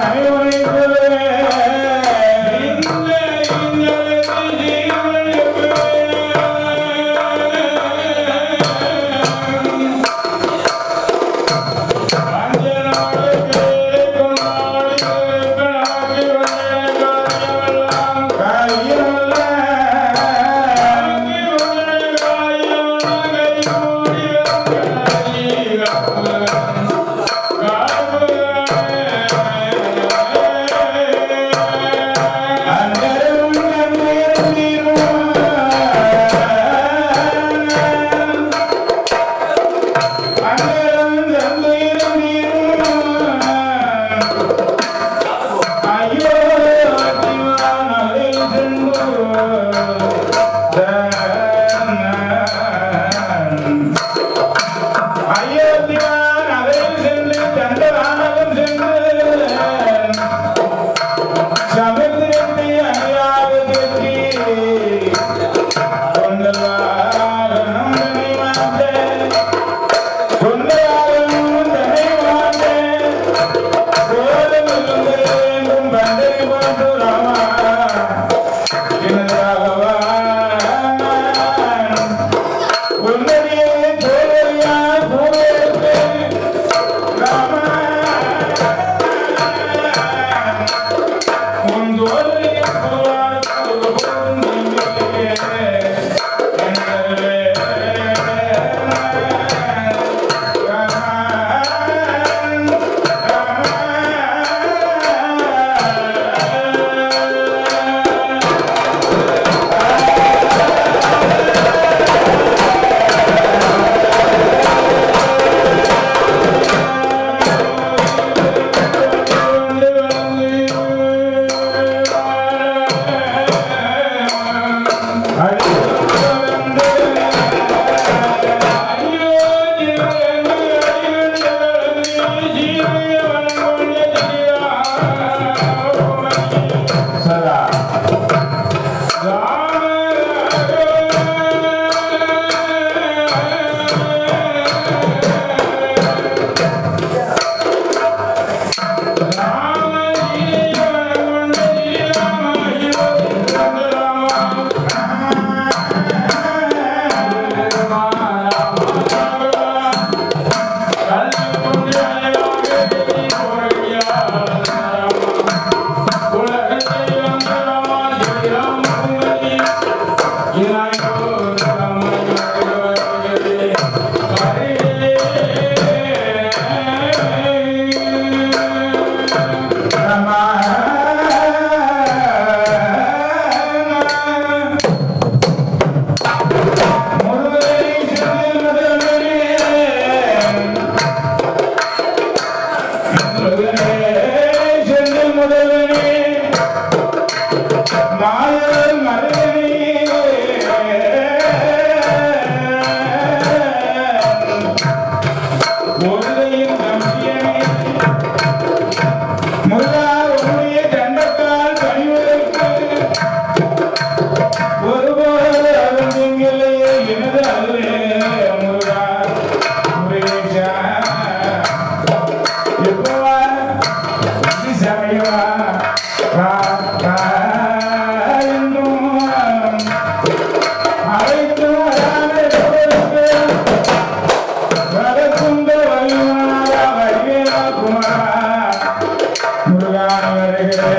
அயோத்தியான் அதையில் சென்று தண்டவானகம் சென்று சமுத்திரத்தை அணியாக கட்டி கொண்டவாரம் தனி மாட்டே கொண்டவாரம் தனி மாட்டே கோலம் இருந்தேங்கும் பண்டை போன்று ராமா எனதாகவா உன்னடியே தோழியா பூவேற்று ராமா உன் தோழியை புகழாது பொருந்தியே என்னவே சதா மாயல் முருகையின் நம்பியனே முருகா உன்னுடைய தண்டத்தால் பணிவதற்கு ஒருபோது அருந்தில்லையே எனது அருளே முருகா முருகேஷா எப்பவா சமயவா வா வா என்றும் அழைத்தும் வராத பொருளுக்கு வரக்குந்த வலிமாறா வடிவேலா குமாரா முருகான் வருகிறே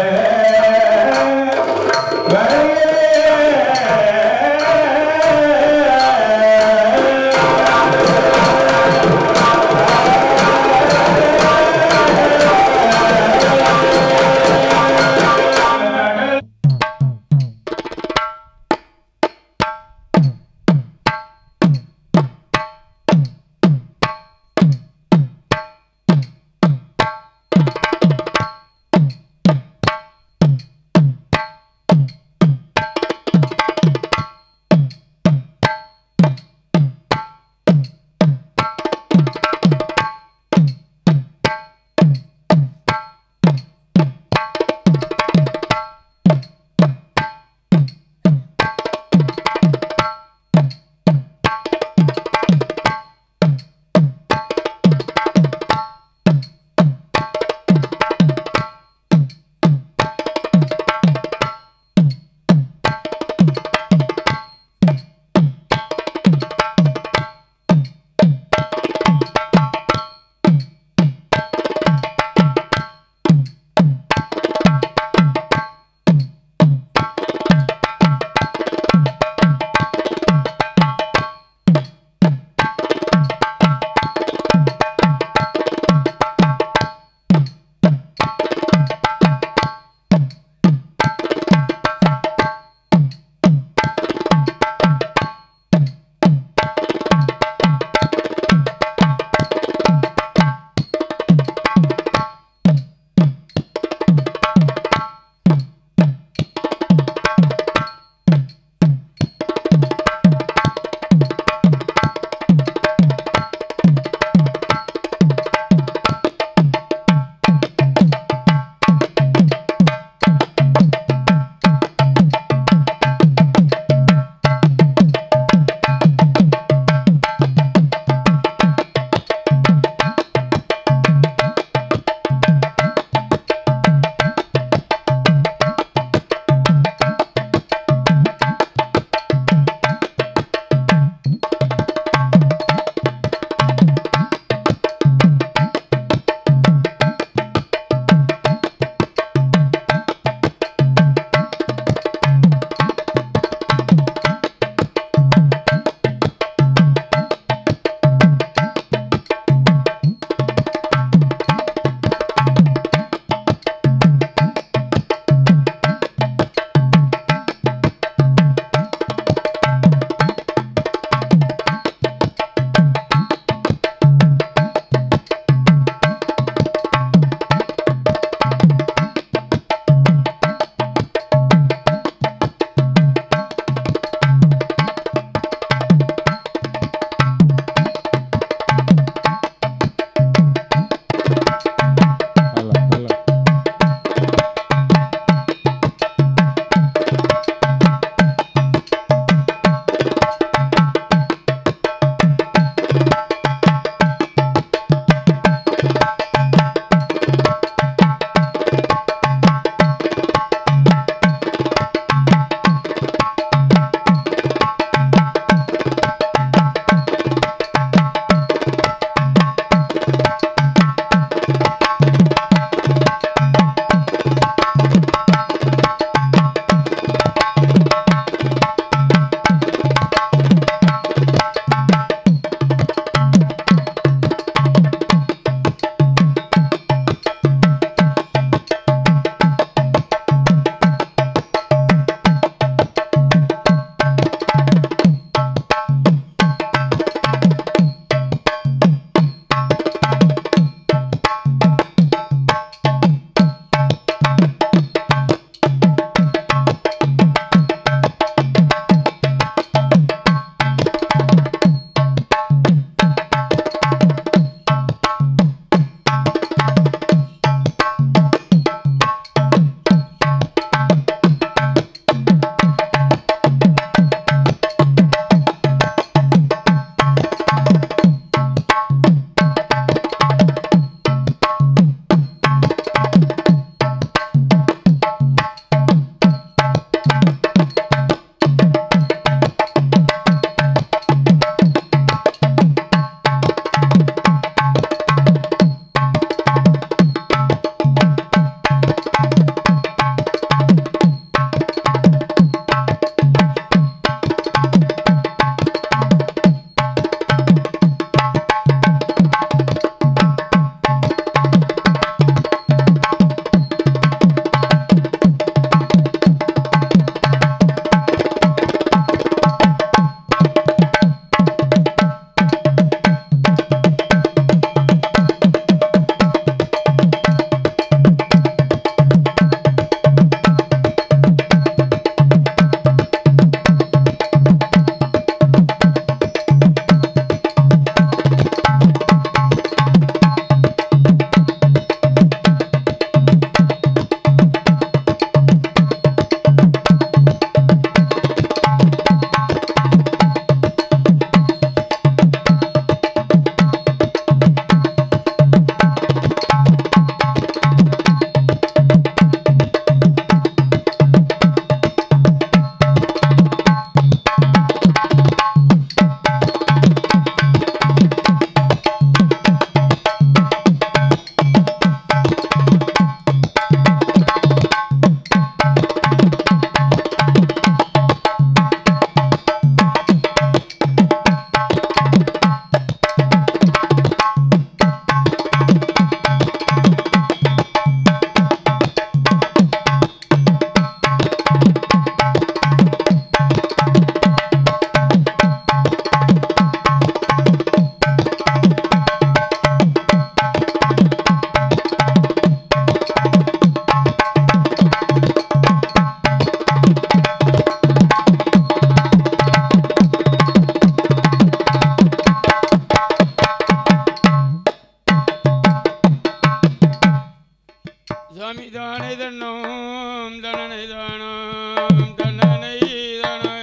சாமி தானே தன்னோம் தனனை தானோம் தன்னனை தானே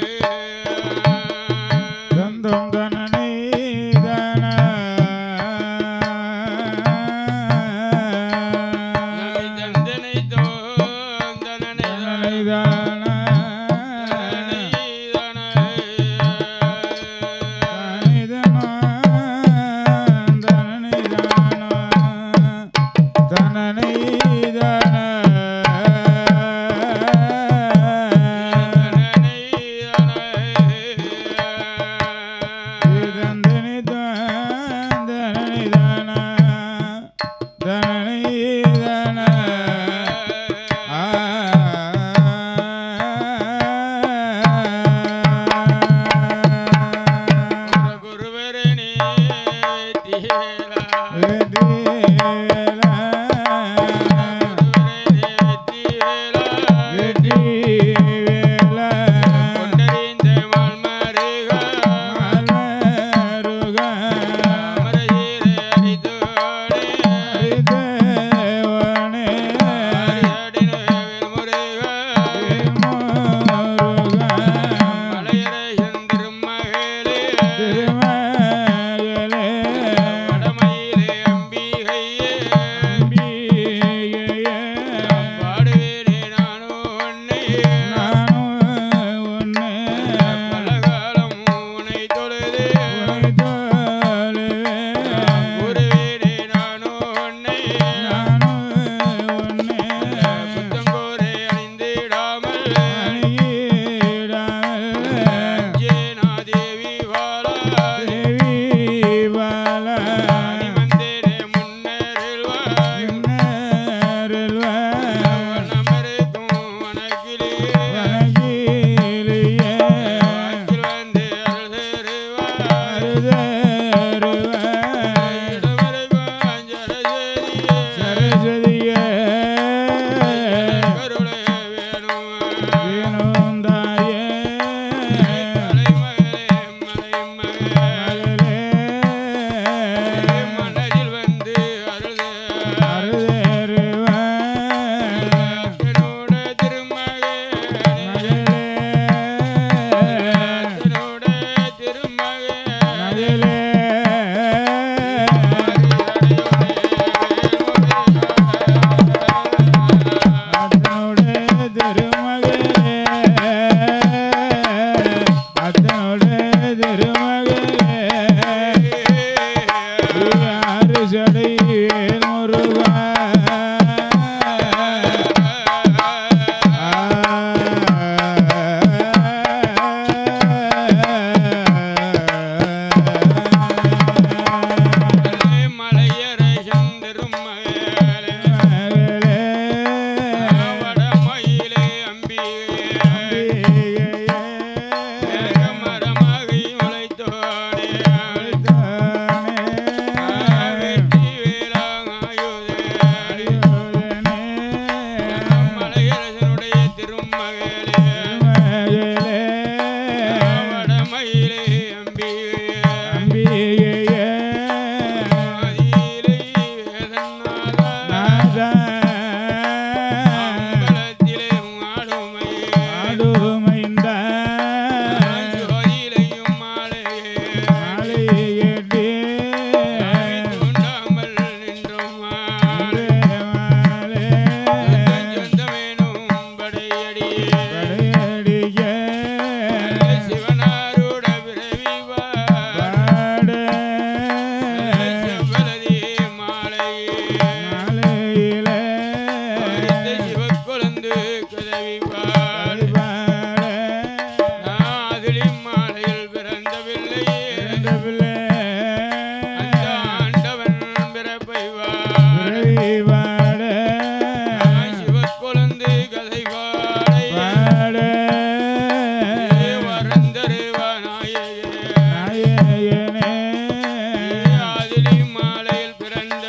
தந்தம் தனனை தன சாமி தந்தனை தோம் தனனை தனனை தானே தான தனனை தானே தனனை தான தனனை தான தந்தனை தான தனனை தான தனனை தான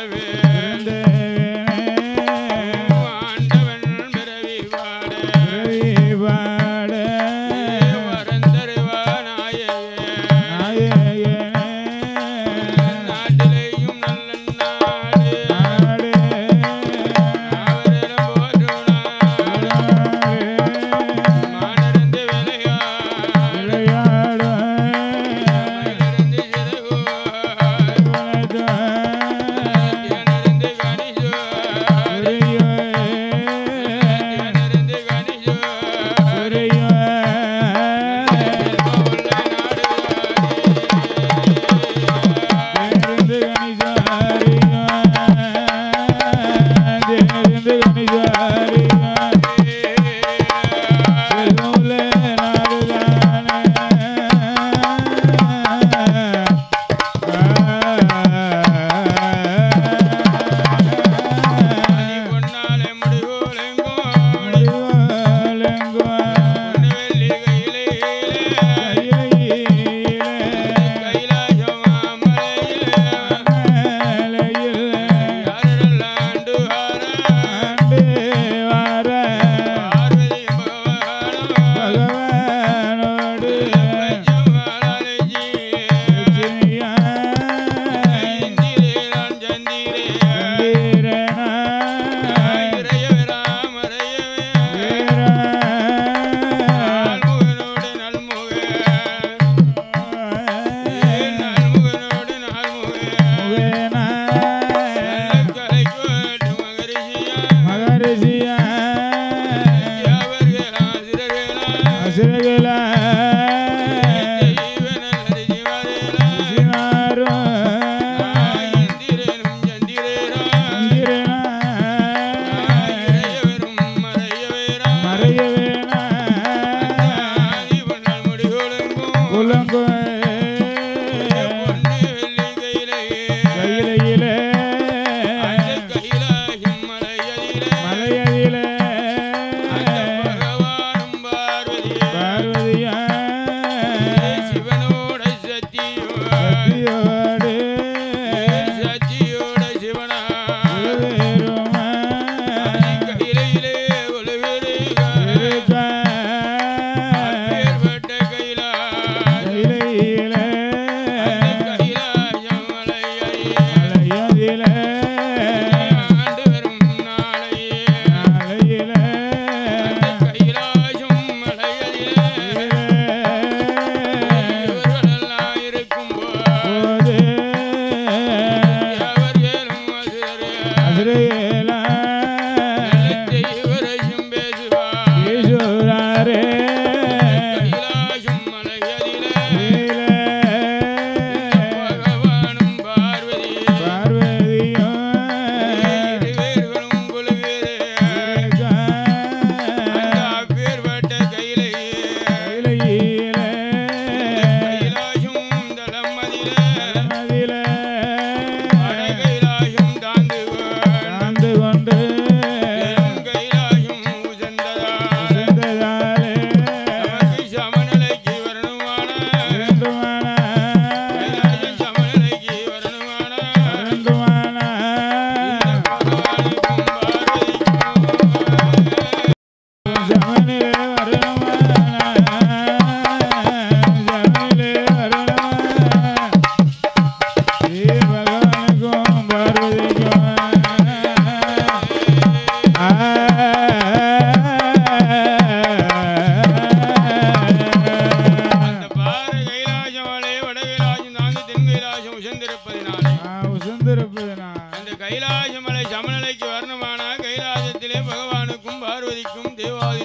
பிறவி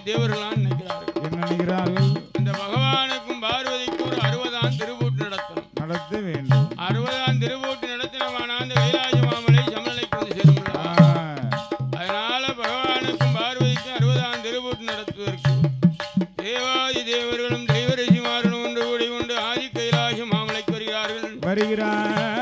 தேவர்களாம் நினைக்கிறார்கள் என்ன நினைக்கிறார்கள் இந்த பகவானுக்கும் பார்வதிக்கும் ஒரு அறுபதாம் திருவூட்டு நடத்தணும் நடத்த வேண்டும் அறுபதாம் திருவூட்டு நடத்தினமான அந்த கைலாய மாமலை சமநிலைக்கு வந்து சேரும்ல ஆ, அதனால பகவானுக்கும் பார்வதிக்கும் அறுபதாம் திருவூட்டு நடத்துவதற்கு தேவாதி தேவர்களும் தெய்வரிசிமார்களும் ஒன்று கூடி கொண்டு ஆதி கைலாச மாமலைக்கு வருகிறார்கள்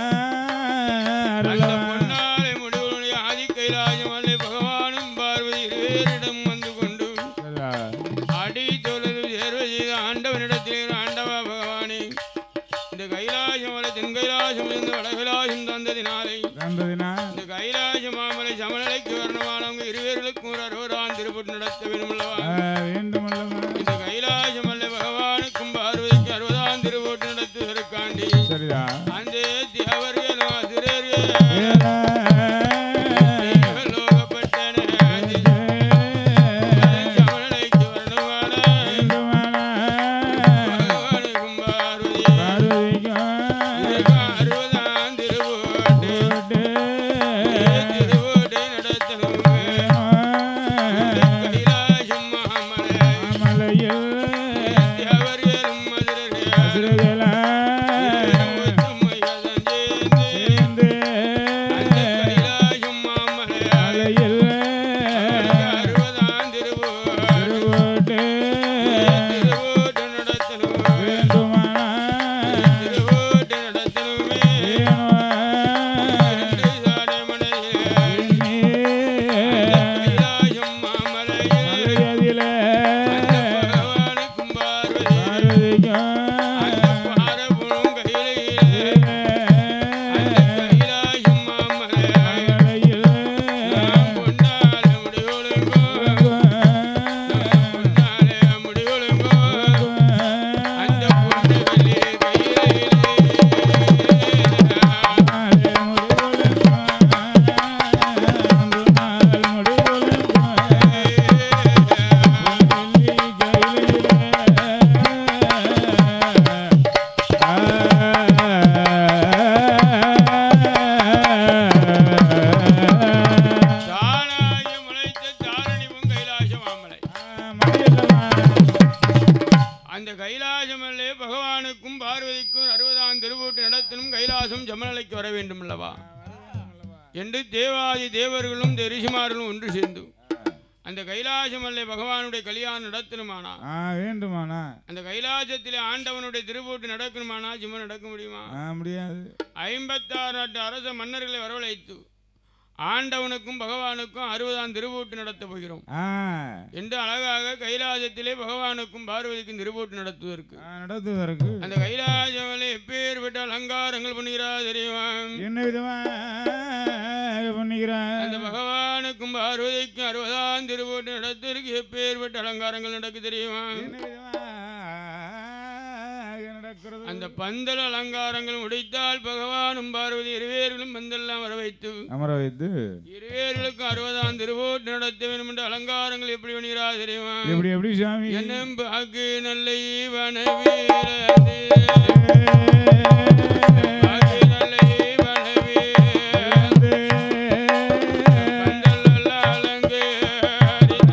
அந்த வருகிறார் பொன்னாலை முடிவுடைய ஆதி கைலாச மலை பகவானும் பார்வதி இருவேரிடம் வந்து கொண்டு அடி தொழுது தேர்வு செய்த ஆண்டவனிடத்திலே ஆண்டவா பகவானே இந்த கைலாச மலை தென் கைலாசம் இருந்து வட கைலாசம் தந்ததினாலே தந்ததினா இந்த கைலாச மாமலை சமநிலைக்கு வரணுமானவங்க இருவேர்களுக்கும் ஒரு அறுபதாம் திருப்பட்டு நடத்த வேண்டுமல்லவா வேண்டுமல்லவா இந்த கைலாச மலை பகவானுக்கும் பார்வதிக்கு அறுபதாம் திருப்பட்டு நடத்துவதற்காண்டி சரிதா அந்த தேவர்கள் ஆசிரியர்கள் ஏலா. லோகப்பட்டன சமநிலைக்கு வரணுமான வேண்டுமானா. பகவானுக்கும் பார்வதி பார்வதிக்கும் அறுபதாம் திருவோட்டு ஓட்டு. திருவோட்டை நடத்தணுமே கைலாசம் மாமலை மாமலையில் தேவர்களும் மதுரர்கள் அசுரர்களா ஒற்றுமையுடன் சேர்ந்து சேர்ந்து அந்த கைலாசம் மாமலை மலையில் அறுபதாம் திருவோட்டு திருவோட்டு திருவோட்டு நடத்தணுமே வேண்டுமானா. திருவோட்டு நடத்தணுமே வேணுமா. ரெண்டு சாடை மனையில் கைலாசம் மாமலையில் மலையதிலே பகவானுக்கும் பார்வதி அந்த பாரபுரம் கையிலே அந்த கைலாசம் மாமலை நாம் கொண்டாட முடிவொழுங்கோ கொண்டாட முடிவொழுங்கோ அந்த பொண்ணு வெள்ளி கையிலே தானாகி முளைத்த தாரணிவும் கைலாச மாமலை அந்த கைலாசமல்லே பகவானுக்கும் பார்வதிக்கும் அறுபதாம் திருவூட்டு நடத்தணும் கைலாசம் ஜமநிலைக்கு வர வேண்டும் அல்லவா என்று தேவாதி தேவர்களும் இந்த ரிஷிமார்களும் ஒன்று சேர்ந்து அந்த கைலாசமல்லே பகவானுடைய கல்யாணம் நடத்தணுமானா வேண்டுமானா அந்த கைலாசத்திலே ஆண்டவனுடைய திருவூட்டு நடக்கணுமானா ஜிம்ம நடக்க முடியுமா ஆ, முடியாது ஐம்பத்தாறு நாட்டு அரச மன்னர்களை வரவழைத்து ஆண்டவனுக்கும் பகவானுக்கும் அறுபதாம் திருவூட்டு நடத்தப் போகிறோம் ஆ என்று அழகாக கைலாசத்திலே பகவானுக்கும் பார்வதிக்கும் திருவூட்டு நடத்துவதற்கு ஆ, நடத்துவதற்கு அந்த கைலாசமலை எப்பேற்பட்ட அலங்காரங்கள் பண்ணுகிறா தெரியுமா என்ன விதமா பண்ணுகிறான் அந்த பகவானுக்கும் பார்வதிக்கும் அறுபதாம் திருவூட்டு நடத்துவதற்கு எப்பேற்பட்ட அலங்காரங்கள் நடக்கு தெரியுமா என்ன விதமாக நடக்கிறது அந்த பந்தல் அலங்காரங்கள் முடித்தால் பகவானும் பார்வதி இருவேர்களும் பந்தல்லாம் வர வைத்து அமர வைத்து இருவேர்களுக்கும் அறுபதாம் திருவோட்டு நடத்த வேண்டும் என்ற அலங்காரங்கள் எப்படி பண்ணுகிறா தெரியுமா எப்படி எப்படி சாமி என்னும் பாக்கு நல்லை வனவீரே பாக்கு நல்லை வனவீரே பந்தல் அலங்கரித்த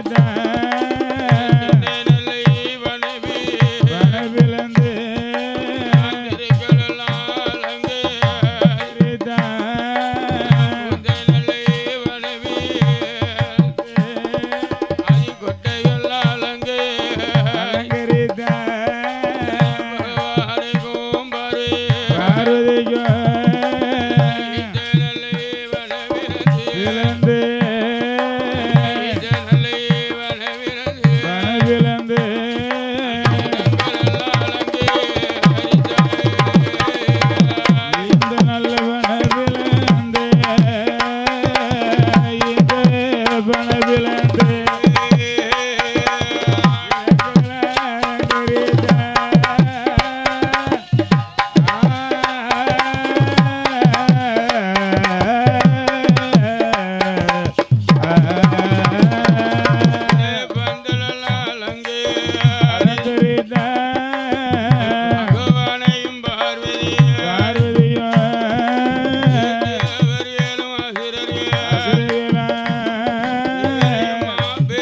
நல்லை வனவீரே திருக்கள் அலங்கரித்த நல்லை வனவீரே அதி கொட்டைகள் அலங்கரித்த பகவானுக்கும் பார்வை இதழலை வனவிரந்து இதழலை வனவிரந்து பகவானையும் பார்வதியும் தேவர்களும் அசுரர்களும்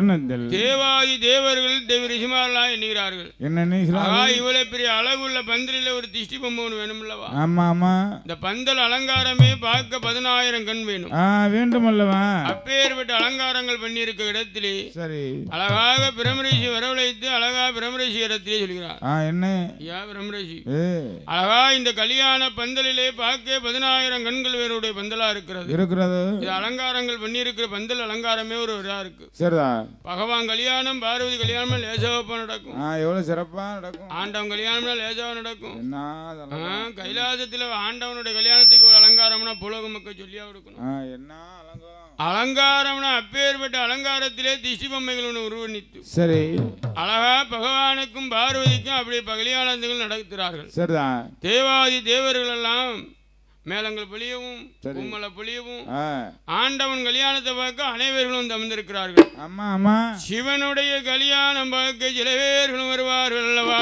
எண்ணத்தில் தேவாதி தேவர்கள் தேவ ரிஷிமாரெல்லாம் எண்ணுகிறார்கள் என்ன நீங்களா ஆகா இவ்வளவு பெரிய அழகுள்ள பந்தலில் ஒரு திஷ்டி பொம்மை ஒன்று வேணும்லவா ஆமா ஆமா இந்த பந்தல் அலங்காரமே பார்க்க பதினாயிரம் கண் வேணும் ஆ வேண்டும் அல்லவா அப்பேற்பட்ட அலங்காரங்கள் பண்ணியிருக்க இடத்திலே சரி அழகாக பிரமரிஷி வரவழைத்து அழகா பிரமரிஷி இடத்திலே சொல்கிறார் ஆ என்ன ஐயா பிரமரிஷி ஏ அழகா இந்த கல்யாண பந்தலிலே பார்க்க பதினாயிரம் கண்கள் வேறுடைய பந்தலா இருக்கிறது இருக்கிறது இது அலங்காரங்கள் பண்ணியிருக்கிற பந்தல் அலங்காரமே ஒரு இதா இருக்கு சரிதா பகவான் கல்யாணம் பார்வதி கல்யாணம் லேசாவப்பா நடக்கும் ஆ எவ்வளவு சிறப்பா நடக்கும் ஆண்டவன் கல்யாணம்னா லேசாவா நடக்கும் என்ன ஆ, அதெல்லாம் கைலாசத்துல ஆண்டவனுடைய கல்யாணத்துக்கு ஒரு அலங்காரம்னா புலக மக்கள் சொல்லியா கொடுக்கணும் ஆ என்ன அலங்காரம் அலங்காரம்னா அப்பேற்பட்ட அலங்காரத்திலே திஷ்டி பொம்மைகள் ஒன்று உருவணித்து சரி அழகா பகவானுக்கும் பார்வதிக்கும் அப்படி கல்யாணங்கள் நடத்துகிறார்கள் சரிதான் தேவாதி தேவர்கள் எல்லாம் மேளங்கள் பொழியவும் சரி. கும்மலை பொழியவும் ஆ ஆண்டவன் கல்யாணத்தை பார்க்க அனைவர்களும் வந்து அமர்ந்திருக்கிறார்கள் ஆமா ஆமா சிவனுடைய கல்யாணம் பார்க்க சில பேர்களும் வருவார்கள் அல்லவா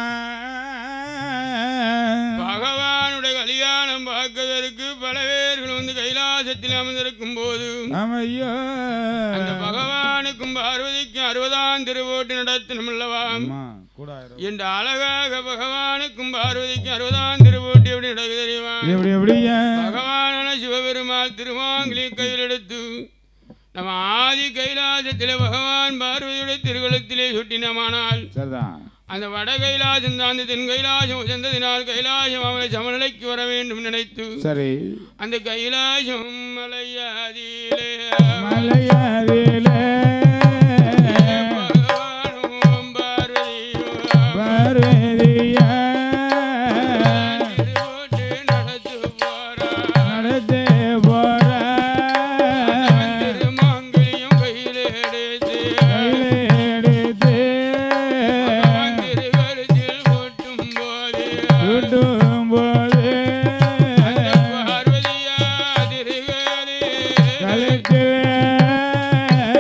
பகவானுடைய கல்யாணம் பார்க்கதற்கு பல பேர்கள் வந்து கைலாசத்தில் அமர்ந்திருக்கும் போது ஆமையோ அந்த பகவானுக்கும் பார்வதிக்கும் அறுபதாம் திருவோட்டு நடத்தணும் அல்லவா ஆமா கூட ஆயிரம். என்று அழகாக பகவானுக்கும் பார்வதிக்கும் அறுபதாம் திருவோட்டு எப்படி நடக்குது தெரியுமா எப்படி எப்படியா பகவானான சிவபெருமாள் திருமாங்கிலி கையில் எடுத்து நம்ம ஆதி கைலாசத்திலே பகவான் பார்வதியுடைய திருக்குளத்திலே சுட்டினமானால் சரிதான் அந்த வட கைலாசம் தான் அந்த தென் கைலாசம் சென்றதினால் கைலாசம் அவனை சமநிலைக்கு வர வேண்டும் நினைத்து சரி அந்த கைலாசம் மலையாதியிலே மலையாதிலே பகவானும் பார்வதியும் பார்வதியா திருவோட்டு நடத்து போறார். நடத்தே போற திருமாங்கலியும் கையிலே எடுத்து எடுத்து பகவான் திருக்கரத்தில் ஓட்டும் போது விட்டும் போது பார்வதியா திருகலே கழுத்திலே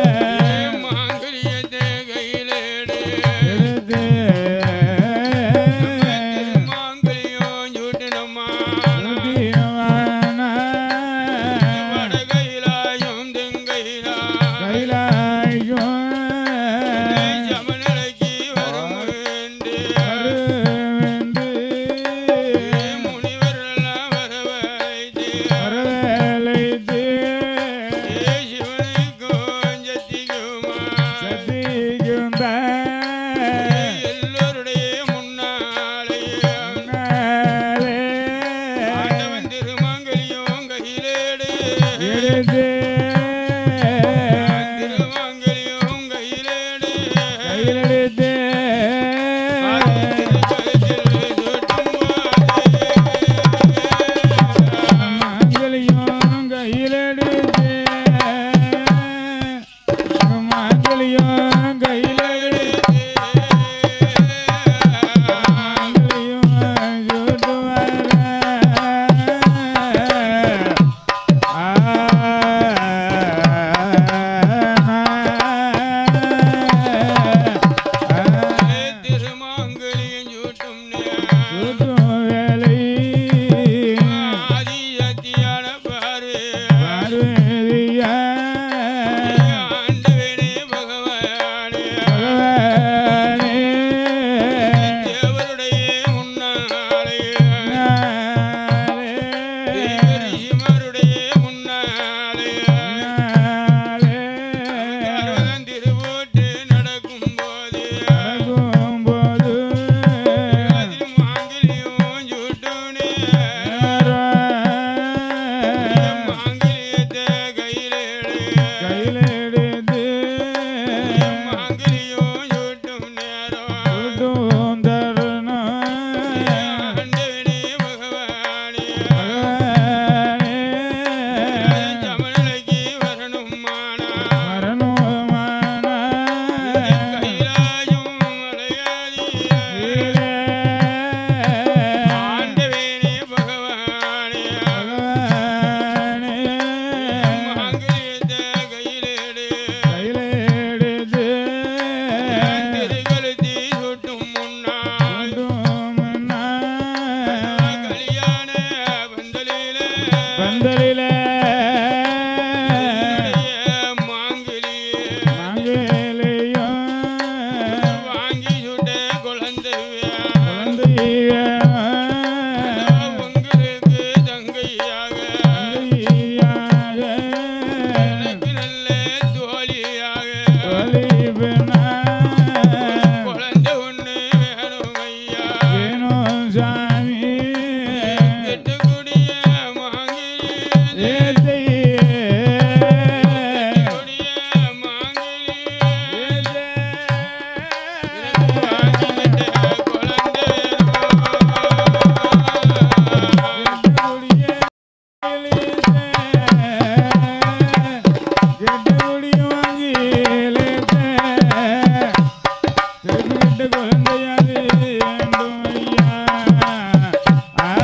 கேட்டு குழந்தையாது வேண்டும் ஐயா ஆ,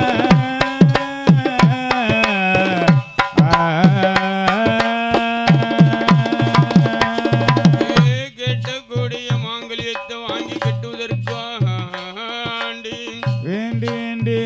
ஆ. ஏ கெட்டக்கூடிய மாங்கல்யத்தை வாங்கி கட்டுவதற்காண்டி வேண்டி வேண்டி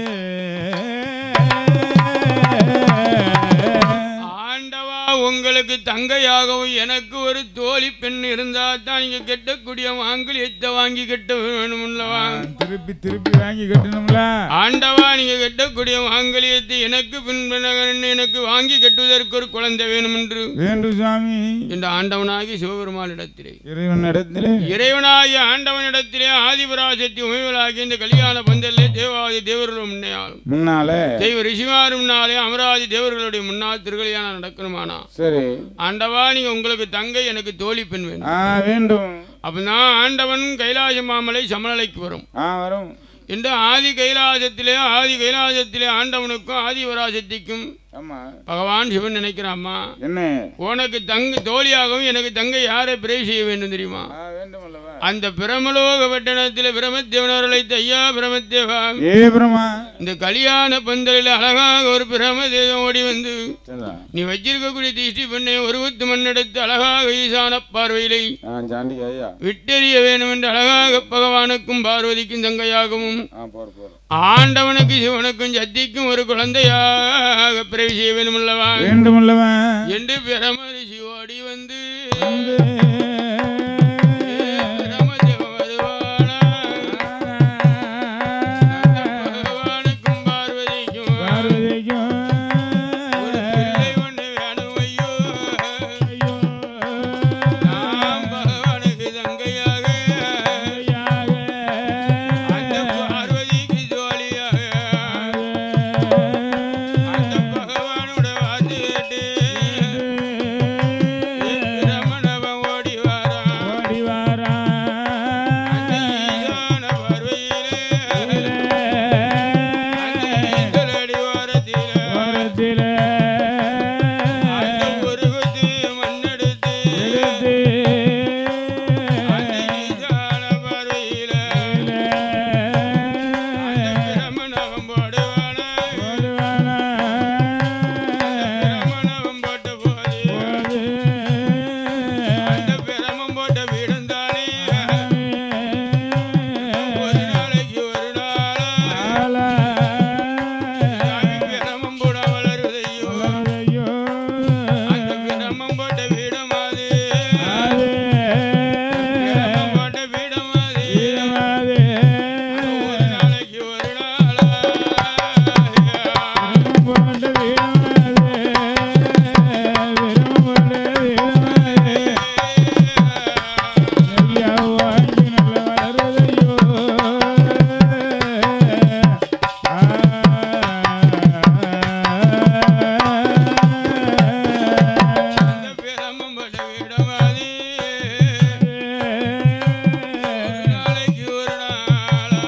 ஆண்டவா உங்களுக்கு தங்கையாகவும் எனக்கு ஒரு தோழி பெண் இருந்தா தான் நீங்க கெட்டக்கூடிய மாங்கல்யத்தை வாங்கி கட்ட வேணும்லவா திருப்பி திருப்பி வாங்கி கட்டணும்ல ஆண்டவா நீங்க கட்டக்கூடிய மாங்கல்யத்தை எனக்கு பின்பு எனக்கு வாங்கி கட்டுவதற்கு ஒரு குழந்தை வேணும் என்று வேண்டும் சுவாமி இந்த ஆண்டவனாகி சிவபெருமானிடத்திலே இறைவன் இடத்துல இறைவனாகிய ஆண்டவனிடத்திலே ஆதிபராசக்தி உமைவலாகிய இந்த கல்யாண பந்தலே தேவாதி தேவர்களும் முன்னையாலும் முன்னால தெய்வ ரிஷிமார் முன்னாலே அமராதி தேவர்களுடைய முன்னால் திருக்கல்யாணம் நடக்கணுமானா சரி ஆண்டவா நீங்க உங்களுக்கு தங்கை எனக்கு தோழி பெண் வேணும் ஆ வேண்டும் அப்படின்னா ஆண்டவன் கைலாச மாமலை சமநிலைக்கு வரும் ஆ வரும் இந்த ஆதி கைலாசத்திலே ஆதி கைலாசத்திலே ஆண்டவனுக்கும் ஆதிபராசக்திக்கும் ஆமா பகவான் சிவன் நினைக்கிறாம்மா என்ன உனக்கு தங்க தோழியாகவும் எனக்கு தங்கை யாரை பிரை செய்ய வேண்டும் தெரியுமா ஆ வேண்டும் அல்லவா அந்த பிரமலோக பட்டணத்தில் பிரமத்தேவனர்களை ஐயா பிரமத்தேவா ஏ பிரமா இந்த கல்யாண பந்தலில் அழகாக ஒரு பிரமதேவம் ஓடி வந்து சரிதான் நீ வச்சிருக்கக்கூடிய திருஷ்டி பெண்ணை ஒருவத்து மண்ணெடுத்து அழகாக ஈசான பார்வையிலை ஆ ஜாண்டி ஐயா விட்டெறிய வேண்டும் என்று அழகாக பகவானுக்கும் பார்வதிக்கும் தங்கையாகவும் ஆ போற போற ஆண்டவனுக்கு சிவனுக்கும் சத்திக்கும் ஒரு குழந்தையாக பிறவி செய்ய வேண்டும் அல்லவா வேண்டும் அல்லவா என்று பிரமரிஷி ஓடி வந்து வந்து பிரமதேவன் வருவானா? பகவானுக்கும் பார்வதிக்கும் பார்வதிக்கும் ஒரு பிள்ளை ஒன்று வேணும் ஐயோ. ஐயோ. நாம் பகவானுக்கு தங்கையாக அந்த பார்வதிக்கு ஜோலியாக அந்த பகவானோட வார்த்தை கேட்டு பிரமணவன் ஓடி வாரான். ஓடி வாரா. அந்த ஈசான பார்வையிலே, அந்த ஈசலடி ஓரத்திலே, ஓரத்திலே அந்த உருகுத்து மண்ணெடுத்து, எடுத்து அந்த ஈசான பார்வையிலே, அந்த பிரமணவன் போடுவானா? ஓடுவானா. பிரமணவன் போட்ட போது, அந்த பிரமம் போட்ட வீடுந்தானே ஒரு நாளைக்கு ஒரு நாளா ஆலா. சாமி பிரமம் போட வளருதையோ ஐயோ. அந்த பிரமம் போட்ட வீடமாது ஆதே. பிரமம் போட்ட வீடமாது ஈரமாதே. ஒரு நாளைக்கு ஒரு நாளா விரும்பம் போன்ற வீரமாதே. விரும்பம் போன்ற வீரமாதே. ஐயா வாங்கி நல்ல வளருதையோ. அந்த பிரமம் போட்ட வீடமாது ஒரு நாளைக்கு ஒரு நாளா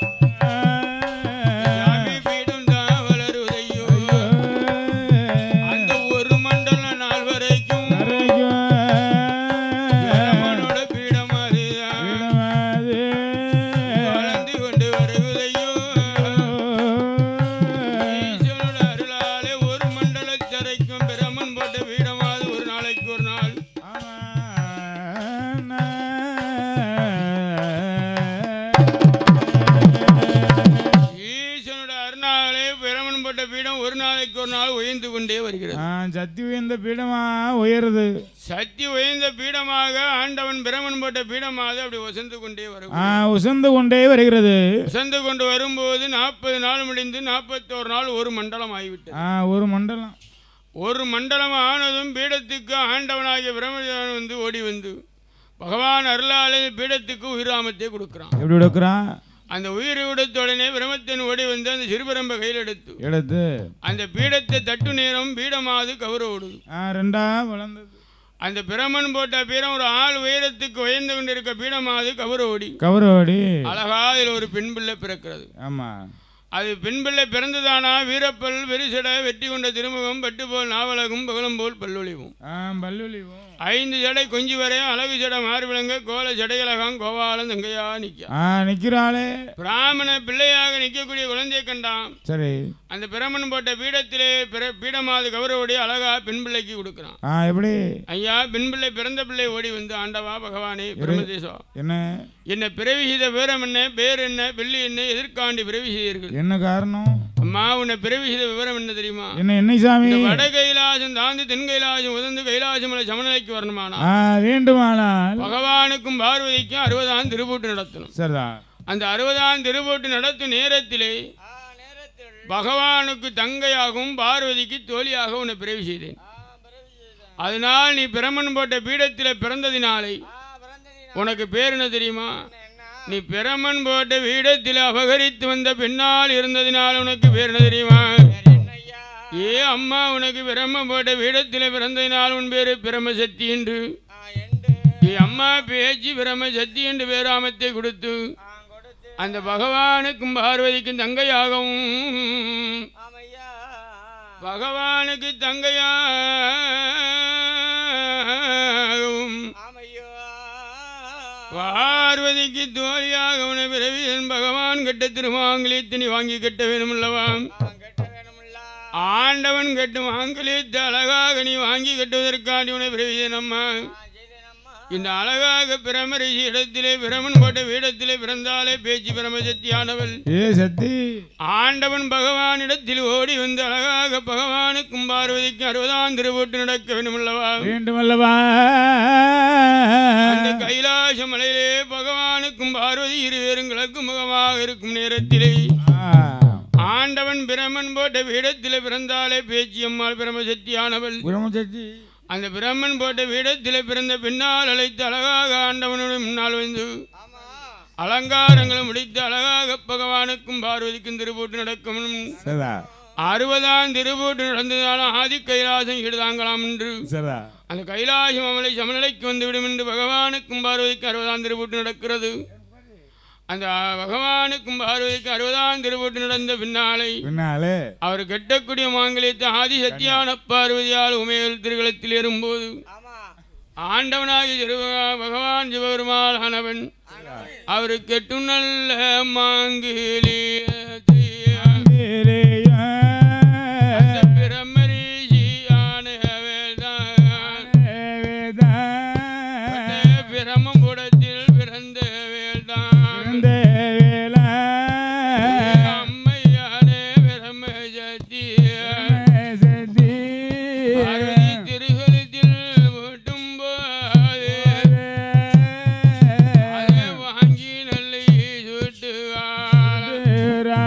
சாமி பீடம் தான் வளருதையோ அந்த ஒரு மண்டல நாள் வரைக்கும் பிரமனோட பீடம் அதுதான் வளர்ந்து கொண்டு வருவதையோ ஈசனோட அருளாலே ஒரு மண்டலத்தரைக்கும் பிரமன் போட்ட பீடமாது ஒரு நாளைக்கு ஒரு நாள் ஈசனோட அருளாலே பிரமன் போட்ட பீடம் ஒரு நாளைக்கு ஒரு நாள் உயர்ந்து கொண்டே வருகிறது சத்தி உயர்ந்த பீடமா உயருது சக்தி உயர்ந்த பீடமாக ஆண்டவன் பிரமன் போட்ட பீடமாக அப்படி உசந்து கொண்டே வரும் ஆ, உசந்து கொண்டே வருகிறது உசந்து கொண்டு வரும்போது நாற்பது நாள் முடிந்து நாற்பத்தோரு நாள் ஒரு மண்டலம் ஆகிவிட்டது ஆ, ஒரு மண்டலம் ஒரு மண்டலம் ஆனதும் பீடத்துக்கு ஆண்டவனாகிய பிரம்மதேவன் வந்து ஓடி வந்து பகவான் அருளாலே பீடத்துக்கு உயிராமத்தை கொடுக்குறான் எப்படி எடுக்கிறான் அந்த உயிர் விடுத்த உடனே பிரம்மத்தன் ஓடி வந்து அந்த சிறுபரம்பை கையில் எடுத்து எடுத்து அந்த பீடத்தை தட்டு நேரம் பீடமாவது கௌரவ விடுது ஆ, ரெண்டா வளர்ந்தது அந்த பிரமன் போட்ட பீடம் ஒரு ஆள் உயரத்துக்கு உயர்ந்து கொண்டிருக்க பீடமாவது கௌரவடி கௌரவடி அழகா அதில் ஒரு பெண் பிள்ளை பிறக்கிறது ஆமா அது பெண் பிள்ளை பிறந்ததானா வீரப்பல் வெரிசட வெற்றி கொண்ட திருமுகம் பட்டு போல் நாவலகும் பகலம் போல் பல்லொழிவும் ஆ, பல்லுலிவும் ஐந்து ஜடை கொஞ்சி வரையும் அழகு ஜடை மார்பிளங்க கோல ஜடையலகம் கோபாலம் தங்கையா நிக்க ஆ நிற்கிறாளே பிராமண பிள்ளையாக நிற்கக்கூடிய குழந்தையை கண்டான் சரி அந்த பிரமன் போட்ட பீடத்திலே பிற பீடமாது கௌரவோடைய அழகா பெண் பிள்ளைக்கு கொடுக்குறான் ஆ எப்படி ஐயா பெண் பிள்ளை பிறந்த பிள்ளை ஓடி வந்து ஆண்டவா பகவானே பிரம்மதேசம் என்ன என்ன பிறவி செய்த விவரம் என்ன பேர் என்ன வெள்ளி என்ன எதிர்காண்டி பிறவி செய்தீர்கள் என்ன காரணம் அம்மா உன்னை பிறவி செய்த விவரம் என்ன தெரியுமா என்ன என்ன சாமி இந்த வட கைலாசம் தாண்டி தென் கைலாசம் உதந்து கைலாசம் மலை சமநிலைக்கு வரணுமானா ஆ வேண்டுமானால் பகவானுக்கும் பார்வதிக்கும் அறுபதாம் திருப்பூட்டு நடத்தணும் சரிதான் அந்த அறுபதாம் திருப்பூட்டு நடத்தும் நேரத்திலே பகவானுக்கு தங்கையாகவும் பார்வதிக்கு தோழியாக உன்னை பிறவி செய்தேன் அதனால் நீ பிரமன் போட்ட பீடத்தில் பிறந்ததினாலே உனக்கு பேர் என்ன தெரியுமா நீ பிரமன் போட்ட பீடத்தில் அபகரித்து வந்த பெண்ணால் இருந்ததினால் உனக்கு பேர் என்ன தெரியுமா ஏ அம்மா உனக்கு பிரம்ம போட்ட பீடத்தில் பிறந்ததினால் உன் பேரு பிரம்மசக்தி என்று ஏ அம்மா பேச்சு பிரம்மசக்தி என்று பேராமத்தை கொடுத்து அந்த பகவானுக்கும் பார்வதிக்கும் தங்கையாகவும் பகவானுக்கு தங்கையாகவும் பார்வதிக்கு தோழியாக உன பிறவி என் பகவான் கெட்ட திருமாங்கலியத்தை நீ வாங்கி கட்ட வேணுமல்லவா ஆண்டவன் கட்டும் மாங்கலியத்தை அழகாக நீ வாங்கி கட்டுவதற்காண்டி உன பிறவி நம்ம இந்த அழகாக பிரமரிஷி இடத்திலே பிரமன் போட்ட வீடத்திலே பிறந்தாலே பேச்சு பிரமசக்தியானவள் ஏ சக்தி ஆண்டவன் பகவானிடத்தில் ஓடி வந்து அழகாக பகவானுக்கும் பார்வதிக்கும் அறுபதாம் திருவோட்டு நடக்க வேண்டுமல்லவா வேண்டுமல்லவா அந்த கைலாச மலையிலே பகவானுக்கும் பார்வதி இருவேரும் கிழக்கு முகமாக இருக்கும் நேரத்திலே ஆ, ஆண்டவன் பிரமன் போட்ட வீடத்திலே பிறந்தாலே பேச்சி அம்மாள் பிரமசக்தியானவள் பிரம்மசக்தி அந்த பிரம்மன் போட்ட வீடத்திலே பிறந்த பின்னால் அழைத்து அழகாக ஆண்டவனுடைய முன்னால் வந்து அலங்காரங்களும் முடித்து அழகாக பகவானுக்கும் பார்வதிக்கும் திருப்பூட்டு நடக்கும் சரிதா அறுபதாம் திருப்பூட்டு நடந்ததாலும் ஆதி கைலாசம் ஈடுதாங்கலாம் என்று சரிதா அந்த கைலாசம் அவளை சமநிலைக்கு வந்துவிடும் என்று பகவானுக்கும் பார்வதிக்கும் அறுபதாம் திருப்பூட்டு நடக்கிறது அந்த பகவானுக்கும் பார்வதிக்கும் அறுபதாம் திருப்பூட்டு நடந்த பின்னாலே பின்னாலே அவர் கெட்டக்கூடிய மாங்கலியத்தை ஆதி சத்தியான பார்வதியால் உமையல் திருகளத்தில் ஏறும்போது ஆண்டவனாகி சிறுவ பகவான் சிவபெருமாள் ஆனவன் அவர் கெட்டு நல்ல மாங்கிலியத்தை அந்த பிரம்மரிஷியானவேல்தான் பிரம்மபுடத்தில் பிறந்த வேல்தான் அம்மையானே பிரம்மசக்தி பார்வதி திருகலத்தில் ஓட்டும் போது அதை வாங்கி நல்லை சுட்டுவாள்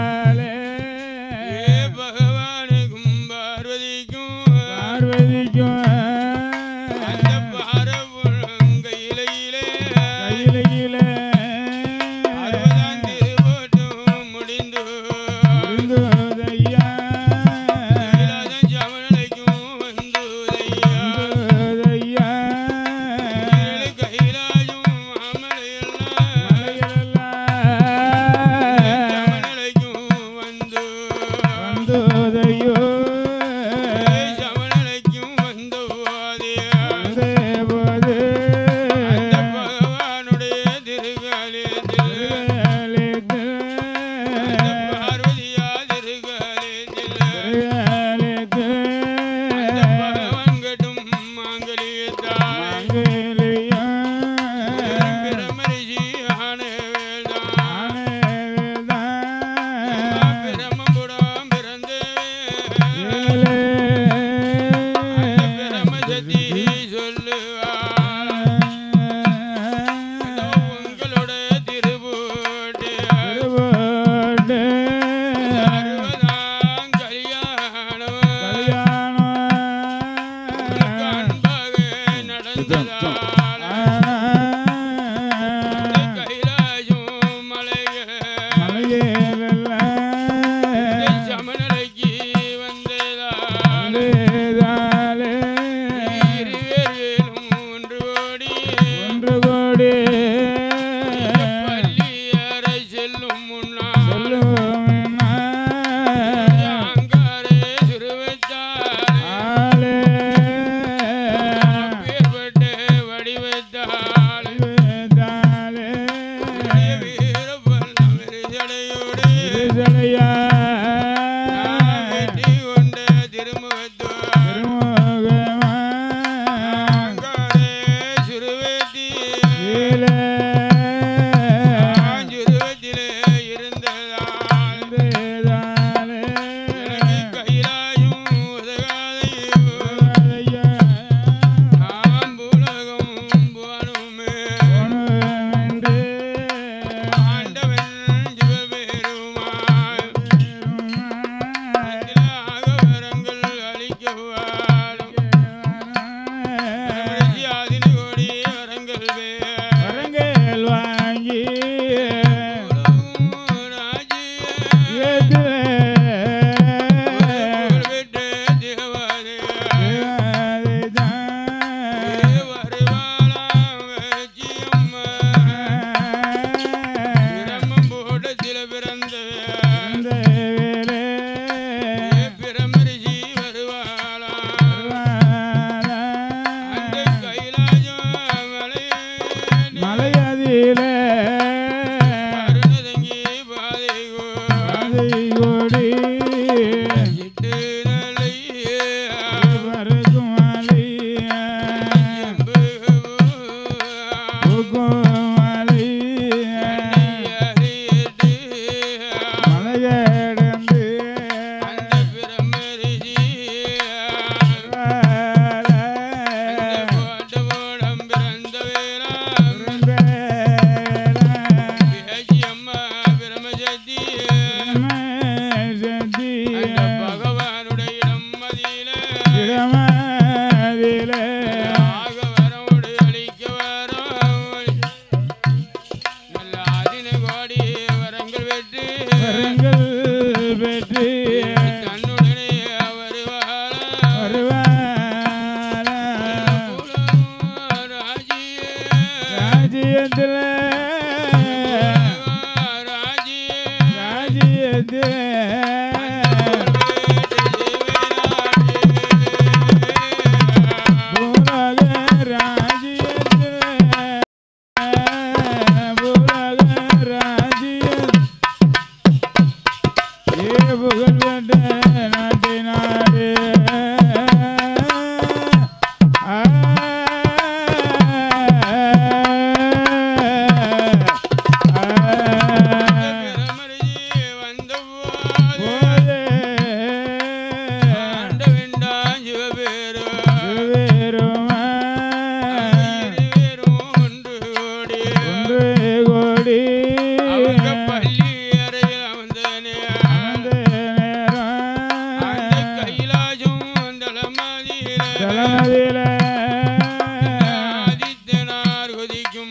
ஆதித்தனார் கொதிக்கும்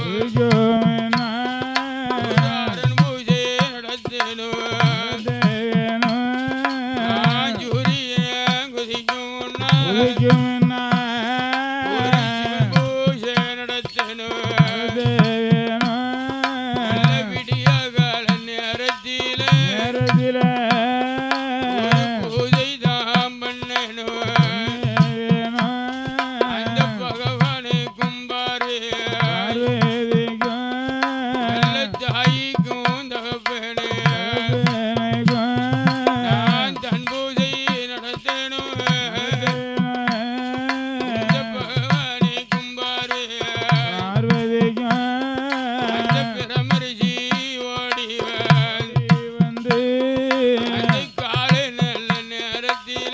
உதாரண பூஜை நடத்தணும் ஆஞ்சூரியன் கொதிக்கும் பூஜை நடத்தணும் நல்ல விடிய கால நேரத்தில பூஜை தான் பண்ணணும் அந்த பகவானுக்கும் பாரு நல்ல தாய்க்கும் தகப்பனு நான் தன் பூஜை நடத்தணும் இந்த பகவானுக்கும் பாரு அந்த பிரமரிஷி ஓடிவன் அந்த காலை நல்ல நேரத்தில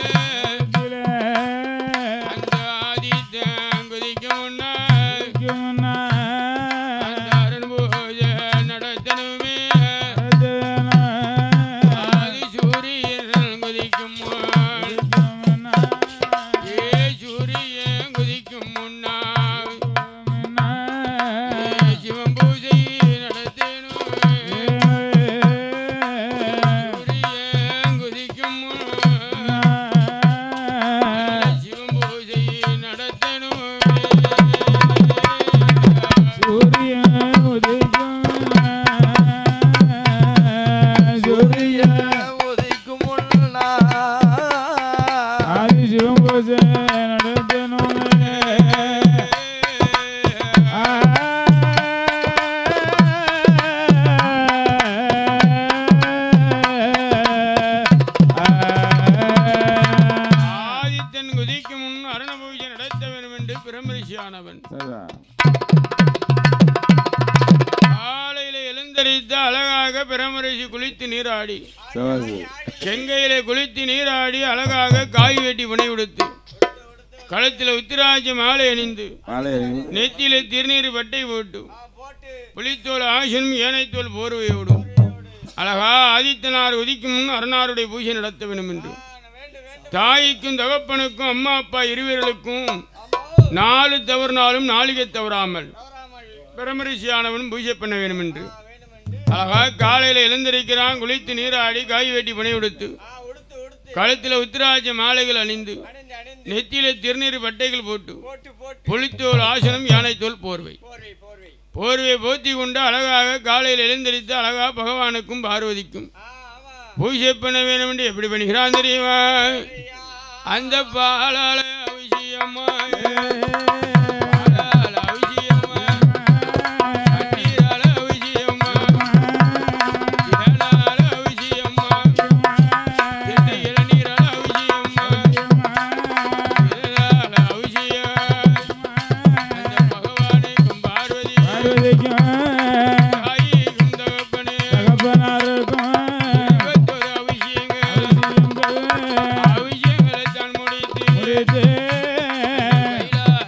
அந்த ஆதித்தன் குதிக்கும் முன்னால் அந்த அருண் பூஜை நடத்தணுமே ஆதி சூரியன் குதிக்கும் முன் ஏ சூரியன் குதிக்கும் முன்னால் ஏ சிவன் பூஜை நடத்தணும் சூரியன் குதிக்கும் முன் சிவன் பூஜை நடத்தணும் உதைக்கும் முன்னா ஆதித்தன் குதிக்கும் முன் அருண பூஜை நடத்த வேண்டும் என்று பிரமரிஷியானவன் காலையில எழுந்தரித்து அழகாக பிரமரிஷி குளித்து நீராடி செங்கையில குளித்து நீராடி அழகாக காய் வெட்டி புனை உடுத்து கழுத்தில் உத்திராட்ச மாலை அணிந்து நெத்தியில திருநீர் பட்டை போட்டு புலித்தோல் ஆசனும் ஏனைத்தோல் போர்வையோடும் அழகா ஆதித்தனார் உதிக்கும் முன் அருணாருடைய பூஜை நடத்த வேண்டும் என்று தாய்க்கும் தகப்பனுக்கும் அம்மா அப்பா இருவர்களுக்கும் நாலு தவறினாலும் நாளிகை தவறாமல் பிரமரிசியானவன் பூஜை பண்ண வேண்டும் என்று அழகா காலையில எழுந்திருக்கிறான் குளித்து நீராடி காய் வெட்டி பணி உடுத்து கழுத்தில் உத்திராட்ச மாலைகள் அணிந்து நெத்தியில திருநீர் பட்டைகள் போட்டு புலித்தோல் ஆசனம் யானைத்தோல் போர்வை போர்வையை போத்தி கொண்டு அழகாக காலையில் எழுந்திருத்து அழகா பகவானுக்கும் பார்வதிக்கும் பூஜை பண்ண வேண்டும் என்று எப்படி பண்ணுகிறான் தெரியுமா அந்த பாலால அபிஷேகமா பாலால அபிஷேகமா கண்ணீரால அபிஷேகமா இளநால அபிஷேகமா எந்த இளநீரால அபிஷேகமா இதனால அபிஷேகம் அந்த பகவானுக்கும் பார்வதி தாய்க்கும் தகப்பனே இருபத்தொரு அபிஷேகங்கள் அபிஷேகங்களை தான் முடித்து கைலாசம்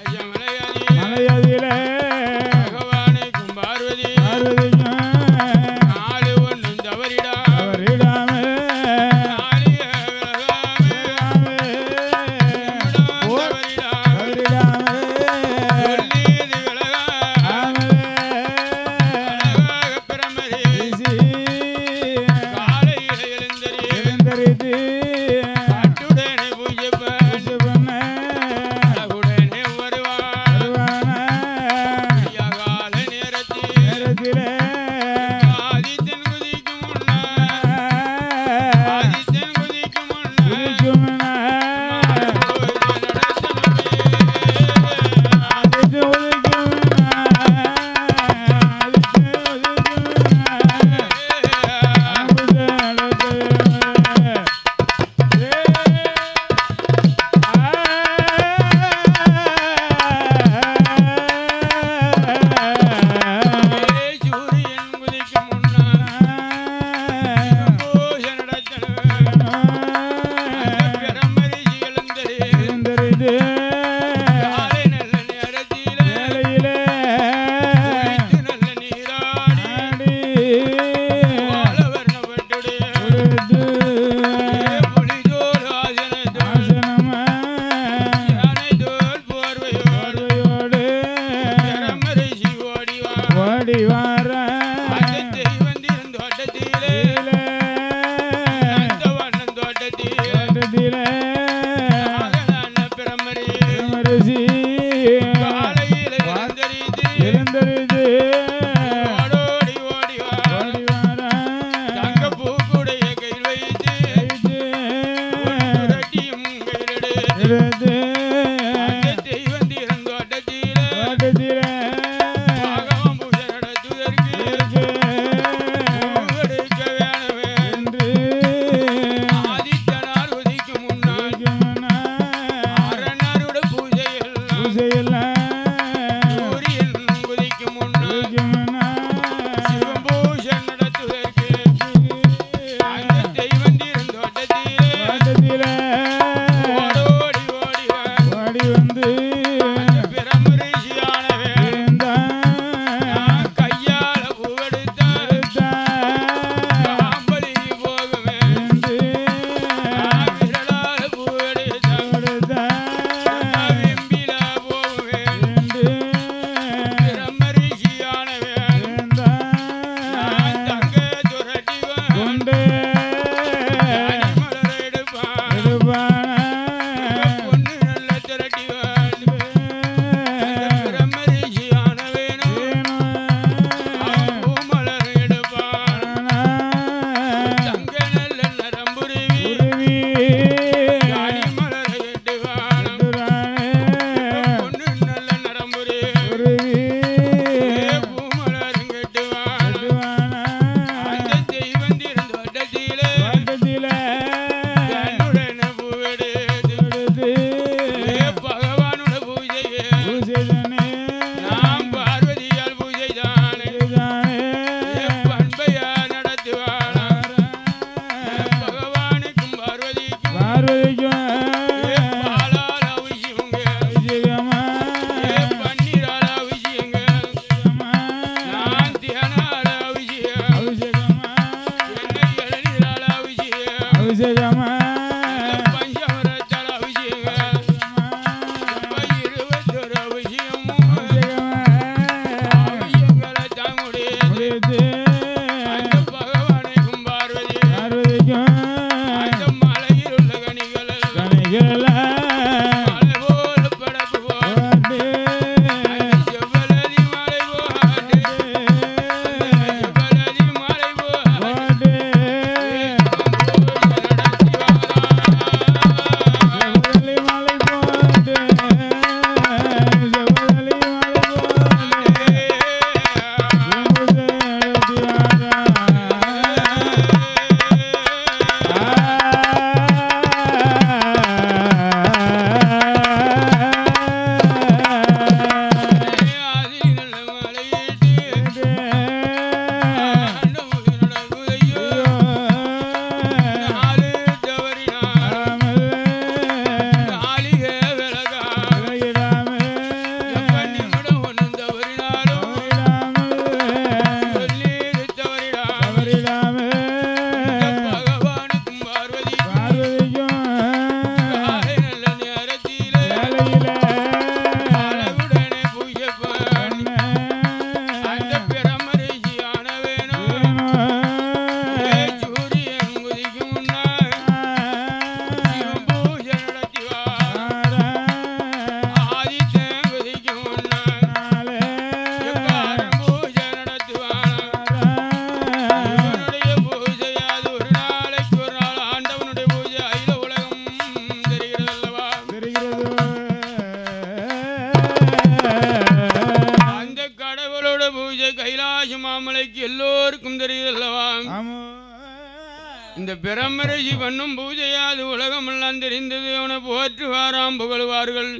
ஜமலைக்கு எல்லோருக்கும் தெரியுது அல்லவா ஆமோ இந்த பிரம்மரிஷி பண்ணும் பூஜையாது உலகமெல்லாம் தெரிந்தது அவனை போற்றுவாராம் புகழ்வார்கள்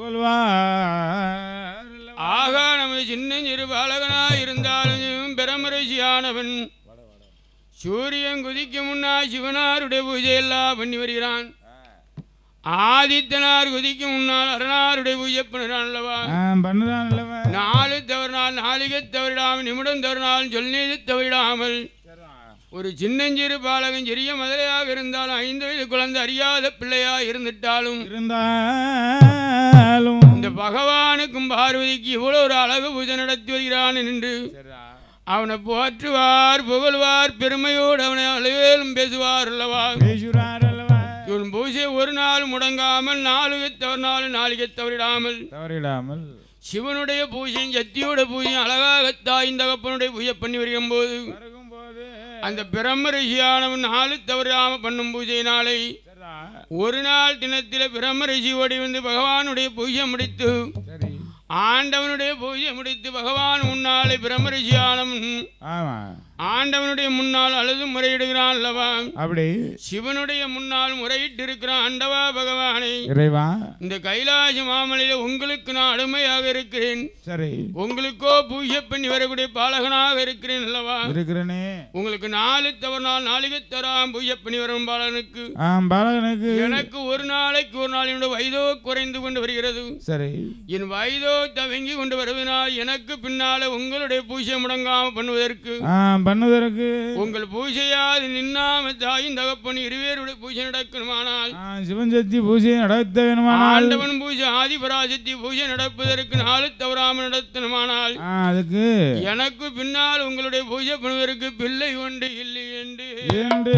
புகழ்வார் ஆகா நமது சின்னஞ்சிறு பாலகனாய் இருந்தாலும் பிரம்மரிஷியானவன் சூரியன் குதிக்க முன்னா சிவனாருடைய பூஜையெல்லாம் பண்ணி வருகிறான் ஆதித்தனார் குதிக்க முன்னால் அரணாருடைய பூஜை பண்ணுறான் அல்லவா பண்ணுறான் அல்லவா நாலு தவறினால் நாளிகை தவறிடாமல் நிமிடம் தவறினால் சொல்நீதி தவறிடாமல் ஒரு சின்னஞ்சிறு பாலகன் சிறிய மதுரையாக இருந்தாலும் ஐந்து வயது குழந்தை அறியாத பிள்ளையா இருந்துட்டாலும் இருந்தாலும் இந்த பகவானுக்கும் பார்வதிக்கு இவ்வளோ ஒரு அழகு பூஜை நடத்தி வருகிறான் என்று அவனை போற்றுவார் புகழ்வார் பெருமையோடு அவனை அலுவேலும் பேசுவார் அல்லவா பேசுறார் அல்லவா இவன் பூஜை ஒரு நாள் முடங்காமல் நாளுகை தவறினாலும் நாளிகை தவறிடாமல் தவறிடாமல் சிவனுடைய பூஜையும் சக்தியோட பூஜையும் அழகாக தாயின் தகப்பனுடைய பூஜை பண்ணி வருகும்போது வருகும்போது அந்த பிரம்ம ரிஷியானவன் நாலு தவறாம பண்ணும் பூஜையினாலே ஒரு நாள் தினத்தில் பிரம்ம ரிஷி ஓடி வந்து பகவானுடைய பூஜை முடித்து சரி ஆண்டவனுடைய பூஜை முடித்து பகவான் முன்னாலே பிரம்ம ரிஷியானவன் ஆமா ஆண்டவனுடைய முன்னால் அழுது முறையிடுகிறான் அல்லவா அப்படி சிவனுடைய முன்னால் முறையிட்டு இருக்கிறான் ஆண்டவா பகவானை இறைவா இந்த கைலாச மாமலையில உங்களுக்கு நான் அடிமையாக இருக்கிறேன் சரி உங்களுக்கோ பூஜை பண்ணி வரக்கூடிய பாலகனாக இருக்கிறேன் அல்லவா இருக்கிறனே உங்களுக்கு நாலு தவறு நாள் நாளிகை தராம் பூஜை பண்ணி வரும் பாலனுக்கு ஆம் பாலகனுக்கு எனக்கு ஒரு நாளைக்கு ஒரு நாள் என்னுடைய வயதோ குறைந்து கொண்டு வருகிறது சரி என் வயதோ தவங்கி கொண்டு வருவதனால் எனக்கு பின்னால உங்களுடைய பூஜை முடங்காம பண்ணுவதற்கு ஆம் பண்ணுவதற்கு உங்கள் பூஜையாது நின்னாம தாயின் தகப்பன் இருவேருடைய பூஜை நடக்கணுமானால் ஆ, சிவன் சக்தி பூஜையை நடத்த வேணுமானால் ஆண்டவன் பூஜை ஆதிபராசக்தி பூஜை நடப்பதற்கு நாலு தவறாமல் நடத்தணுமானால் ஆ, அதுக்கு எனக்கு பின்னால் உங்களுடைய பூஜை பண்ணுவதற்கு பிள்ளை ஒன்று இல்லை என்று இரண்டு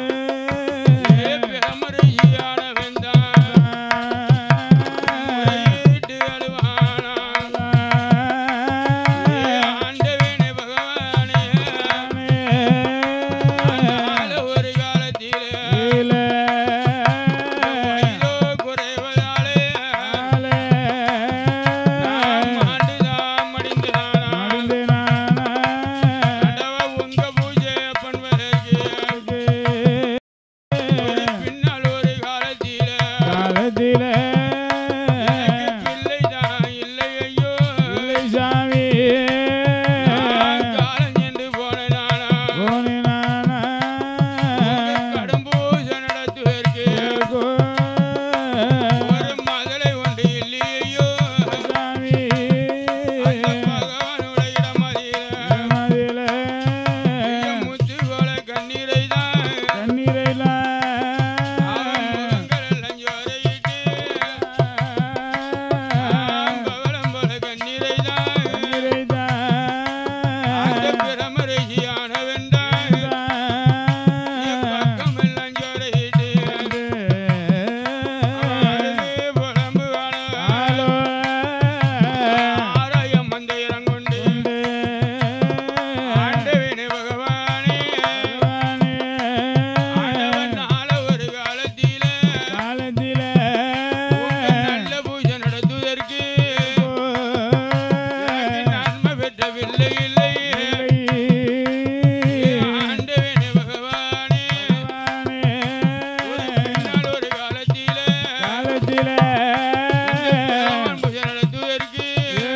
பிரமரிஷியானவன் தான் முறையிட்டு அழுவானாம். ஏ ஆண்டவனே பகவானே, ஆனால ஒரு காலத்திலே வயதோ குறைவதாலே நாம் ஆண்டுதான் மடிந்தானாம். ஆண்டவா, உங்க பூஜை பண்ணுவதற்கு ஒரு பின்னால் ஒரு காலத்திலே காலத்திலே எனக்கு பிள்ளைதான் இல்லை ஐயோ இல்லை சாமி நான் காலம் சென்று போன நானா போனினானா கடும் பூஜை நடத்துவதற்கு ஒரு மதலை ஒன்று இல்லையோ சாமி அந்த பகவானுடைய இடமதியில மதியில முத்து போல கண்ணீரை தான் கண்ணீரைலாம் முகங்கள் எல்லாம் ஜோரையிட்டு பவளம் போல கண்ணீரை தான் அந்த பிரமரிஷியானவன் தான் என் பக்கம் எல்லாம் ஜோரையிட்டு அழுது புலம்புவான ஆராயம் வந்த இறங்குண்டு ஆண்டவனே பகவானே ஆண்டவன் நாள ஒரு காலத்தில உங்கள் நல்ல பூஜை நடத்துவதற்கு எனக்கு நன்மை பெற்ற பிள்ளை இல்லை ஆண்டவனே பகவானே ஒரு பின்னால் ஒரு காலத்தில பகவான் பூஜை நடத்துவதற்கு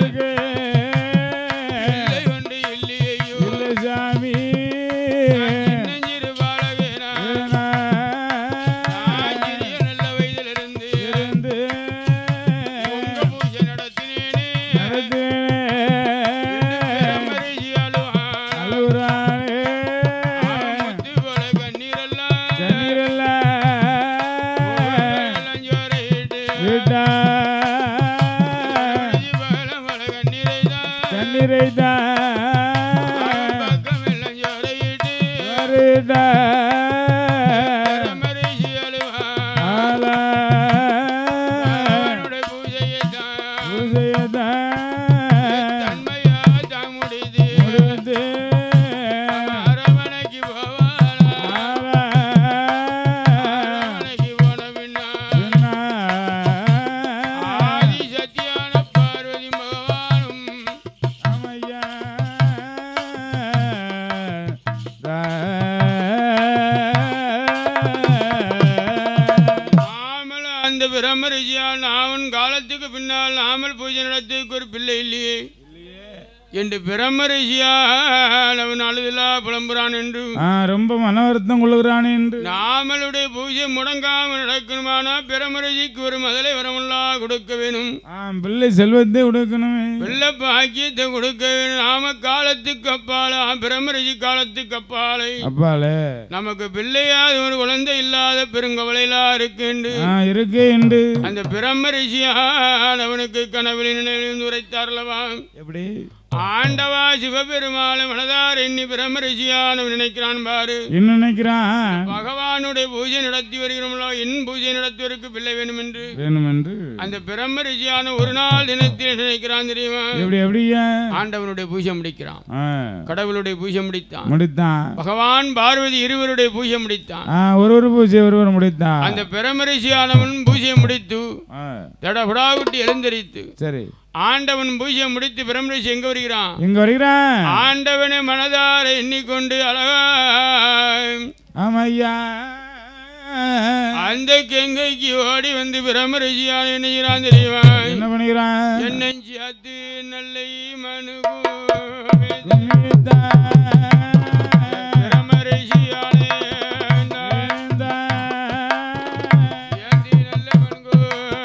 பிள்ளை ஒன்று இல்லையோ சாமி சின்னஞ்சிறு பாலகனா நான் சிறிய நல்ல வயதிலிருந்து உங்க பூஜை நடத்தினேனே பிரம்மரிஷி அழுவான் முத்து போல கண்ணீரெல்லாம் எல்லாம் ஜோரையிட்டு பிரம்மரிஷி போல போல கண்ணீரை தான் அவன் பக்கம் எல்லாம் ஜோரையிட்டு பிரம்மரிஷி அழுவான் அவனுடைய பூஜையை தான் தன்மையா தான் முடிது அரவணைக்கு போவானா அரவணைக்கு போன பின்னா ஆதி சத்தியான பார்வதி பகவானும் பிரம்மரிஷியால் நாவன் காலத்துக்கு பின்னால் நாமல் பூஜை நடத்துக்கு ஒரு பிள்ளை இல்லையே என்று பிரம்மரிஷியால் அவன் அழுதிலா புலம்புறான் என்று ஆ ரொம்ப மன வருத்தம் கொள்ளுகிறான் என்று நாமளுடைய பூஜை முடங்காமல் நடக்கணுமானா பிரமரிஷிக்கு ஒரு முதலை வரமெல்லாம் கொடுக்க வேணும் ஆ பிள்ளை செல்வத்தை கொடுக்கணுமே வெள்ள பாக்கியத்தை கொடுக்க வேணும் நாம காலத்துக்கு அப்பால பிரமரிஷி காலத்துக்கு அப்பாலை அப்பாலே நமக்கு பிள்ளையாத ஒரு குழந்தை இல்லாத பெருங்கவலையெல்லாம் இருக்குண்டு ஆ இருக்கே என்று அந்த பிரம்மரிஷியால் அவனுக்கு கனவில் நினைவில் உரைத்தார்லவா எப்படி ஆண்டவா சிவபெருமாளை மனதார் எண்ணி பிரம்மரிஷியான் அவன் நினைக்கிறான் பாரு என்ன நினைக்கிறான் பகவானுடைய பூஜை நடத்தி வருகிறோம்ல என் பூஜை நடத்துவதற்கு பிள்ளை வேணும் என்று வேணும் என்று அந்த பிரம்ம ரிஷியான ஒரு நாள் தினத்தில் நினைக்கிறான் தெரியுமா எப்படி எப்படியா ஆண்டவனுடைய பூஜை முடிக்கிறான் ஆ கடவுளுடைய பூஜை முடித்தான் முடித்தான் பகவான் பார்வதி இருவருடைய பூஜை முடித்தான் ஆ ஒரு ஒரு பூஜை ஒருவர் முடித்தான் அந்த பிரம்ம ரிஷியானவன் பூஜையை முடித்து ஆ தடபடா விட்டு எழுந்தரித்து சரி ஆண்டவன் பூஜையை முடித்து பிரம்ம ரிஷி எங்க வருகிறான் எங்க வருகிறான் ஆண்டவனை மனதார எண்ணிக்கொண்டு அழகா ஆமா ஐயா அந்த கெங்கைக்கு ஓடி வந்து பிரம்ம ரிஷியான என்ன செய்கிறான் தெரியுமா என்ன பண்ணுகிறான் என்னஞ்சி அது நல்லை மனுகு குமிதா. பிரமரிஷியானே வேந்தா. ஏந்தி நல்ல மனுகு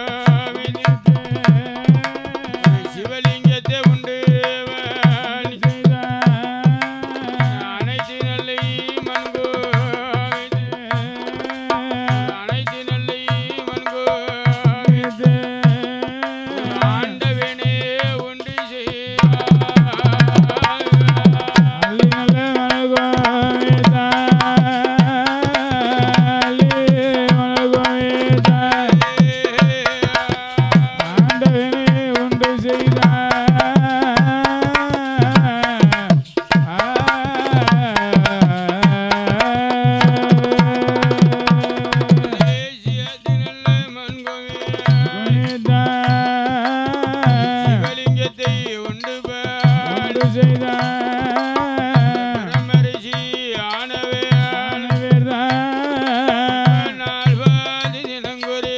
சிவலிங்கத்தை உண்டு செய்தா. அனைத்து நல்லை மனுகு அனைத்து நல்லை மனுகு ஆண்டவனே ஒன்று செய்வார் அள்ளி நல்ல மனகோவிதா. அள்ளி மனகோவிதா. ஆண்டவனே ஒன்று செய்தார். குனிதா. சிவலிங்கத்தை உண்டு ஒன்று செய்தார். பிரமரிஷி ஆனவே ஆனவேர்தா. நால்வாதி நிலங்குரே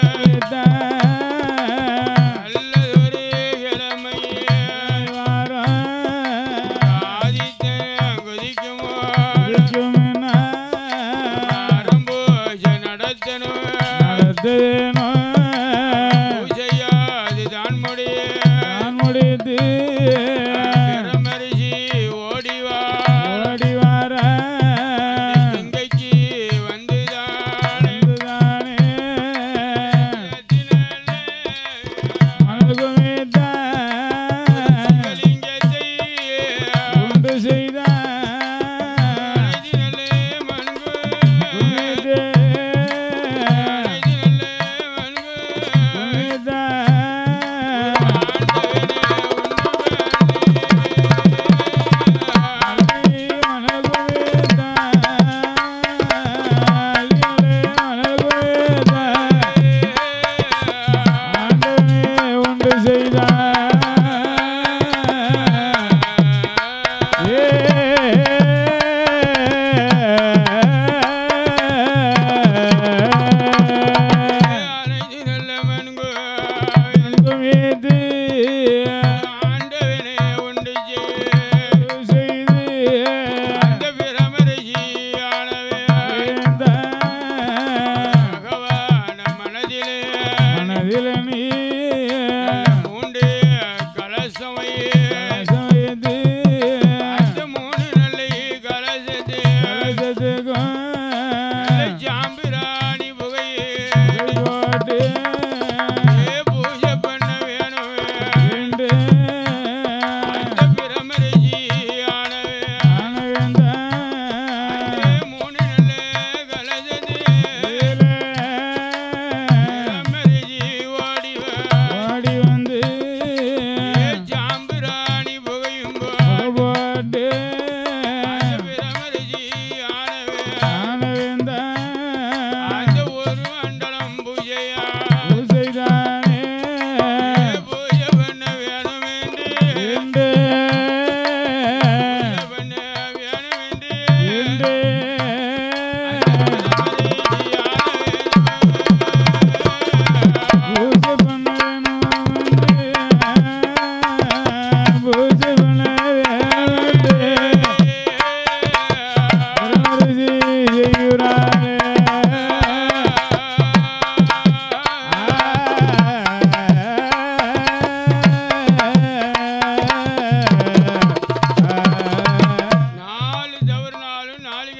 நல்லதொரு கிழமையே ஆதித்த குதிக்குமோ ஆரம்போஜ நடத்தணும் பூஜையாது தான் முடிய பிரமரிஷி ஓடிவா கங்கைக்கு வந்துதான் சிவலிங்கத்தை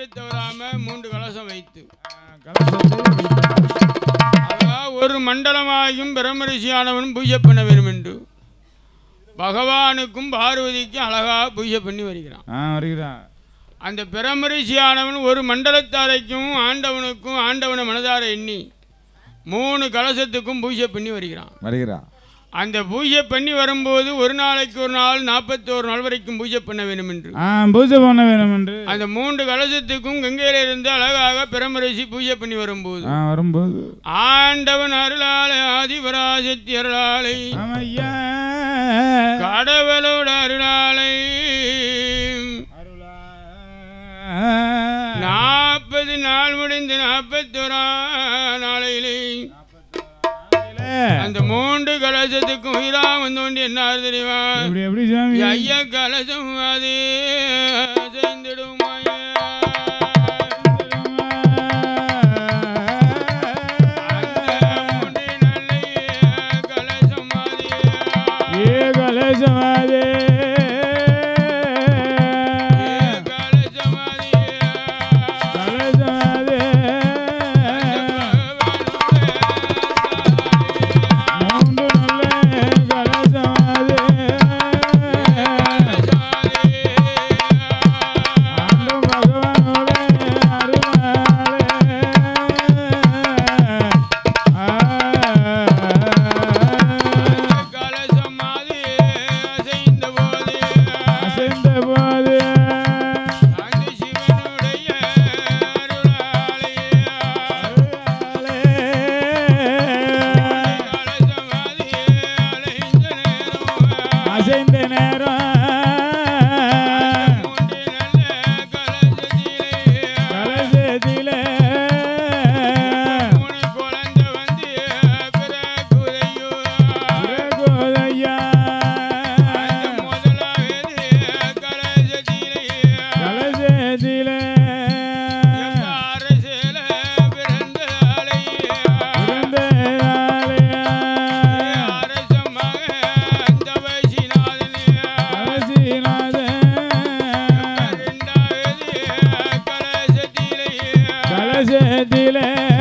தவறாம மூன்று கலசம் வைத்து கலசத்தை வைத்தார். அழகா ஒரு மண்டலமாகியும் பிரம்மரிஷியானவன் பூஜை பண்ண வேண்டும் என்று பகவானுக்கும் பார்வதிக்கும் அழகா பூஜை பண்ணி வருகிறான் ஆ வருகிறார் அந்த பிரமரிஷியானவன் ஒரு மண்டலத்தாரைக்கும் ஆண்டவனுக்கும் ஆண்டவனை மனதார எண்ணி மூணு கலசத்துக்கும் பூஜை பண்ணி வருகிறான் வருகிறார் அந்த பூஜை பண்ணி வரும்போது ஒரு நாளைக்கு ஒரு நாள் நாற்பத்தோரு நாள் வரைக்கும் பூஜை பண்ண வேண்டும் என்று ஆ பூஜை பண்ண வேணும் என்று அந்த மூன்று கலசத்துக்கும் கங்கையில இருந்து அழகாக பிரமரிஷி பூஜை பண்ணி வரும்போது ஆ வரும்போது ஆண்டவன் அருளாலை ஆதிபராசக்தி அருளாலை ஆமையா கடவுளோட அருளாலை நாற்பது நாள் முடிந்து நாற்பத்தோரா நாளையிலே அந்த மூன்று கலசத்துக்கும் உயிரா வந்து கொண்டு என்ன ஆகுது தெரியுமா எப்படி எப்படி சாமி ஐயா கலசம் அது செய்திடுமாயா மூன்று நல்ல கலசம் அது ஏ கலசமாதே கலசம் அது கலசமாதே மூன்று நல்ல கலசமாதே ஆண்டும் பகவானோட அருளாலே அசைந்த போது அசைந்த நேரம் கலசத்திலே கோதையா கலசத்திலே பிறந்த கலசத்திலே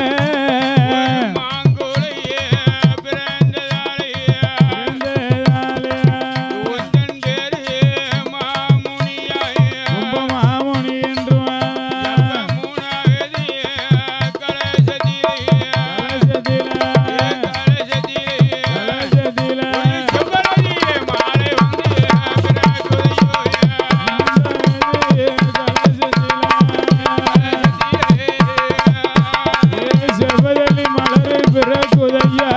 கும்பமாமுனி என்று கலசத்திலே செவ்வதலி மலரை பிறக்குதையா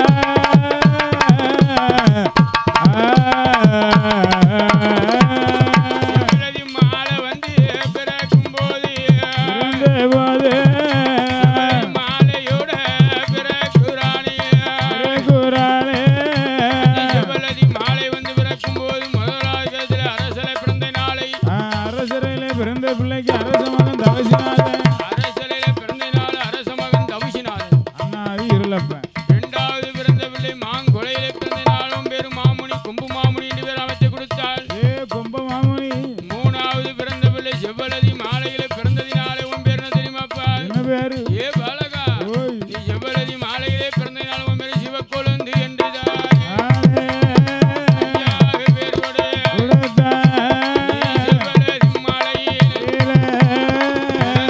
மாலை வந்து பிறக்கும் போது பிறந்த போது மாலையோட பிறக்குறானே பிறகுறாளே சிவலதி மாலை வந்து பிறக்கும் போது முதலாகத்தில் அரசலை பிறந்த நாளை அரசரையிலே பிறந்த பிள்ளைக்கு அரச மகன் தவசினாதன் அரசலையில பிறந்த நாள் அரச மகன் தவிசினார் அண்ணாவி இருளப்பன் இரண்டாவது பிறந்த பிள்ளை மாங்கொலையில பிறந்த நாளும் பேரு மாமுனி கொம்பு மாமுனி என்று பேர் அமைத்து கொடுத்தாள் ஏ கும்பமாமுனி மூணாவது பிறந்த பிள்ளை செவ்வலதி மாலையில பிறந்ததினாலே உன் பேர் என்ன தெரியுமாப்பா என்ன பேரு ஏ பாலகா ஓய் நீ செவ்வலதி மாலையிலே பிறந்த நாள் உன் பேரு சிவக்கொழுந்து என்றுதான் ஆனே ஐயாக பேர் கொடு. உலகத்தா நீ செவ்வலதி மாலையிலே ஏலே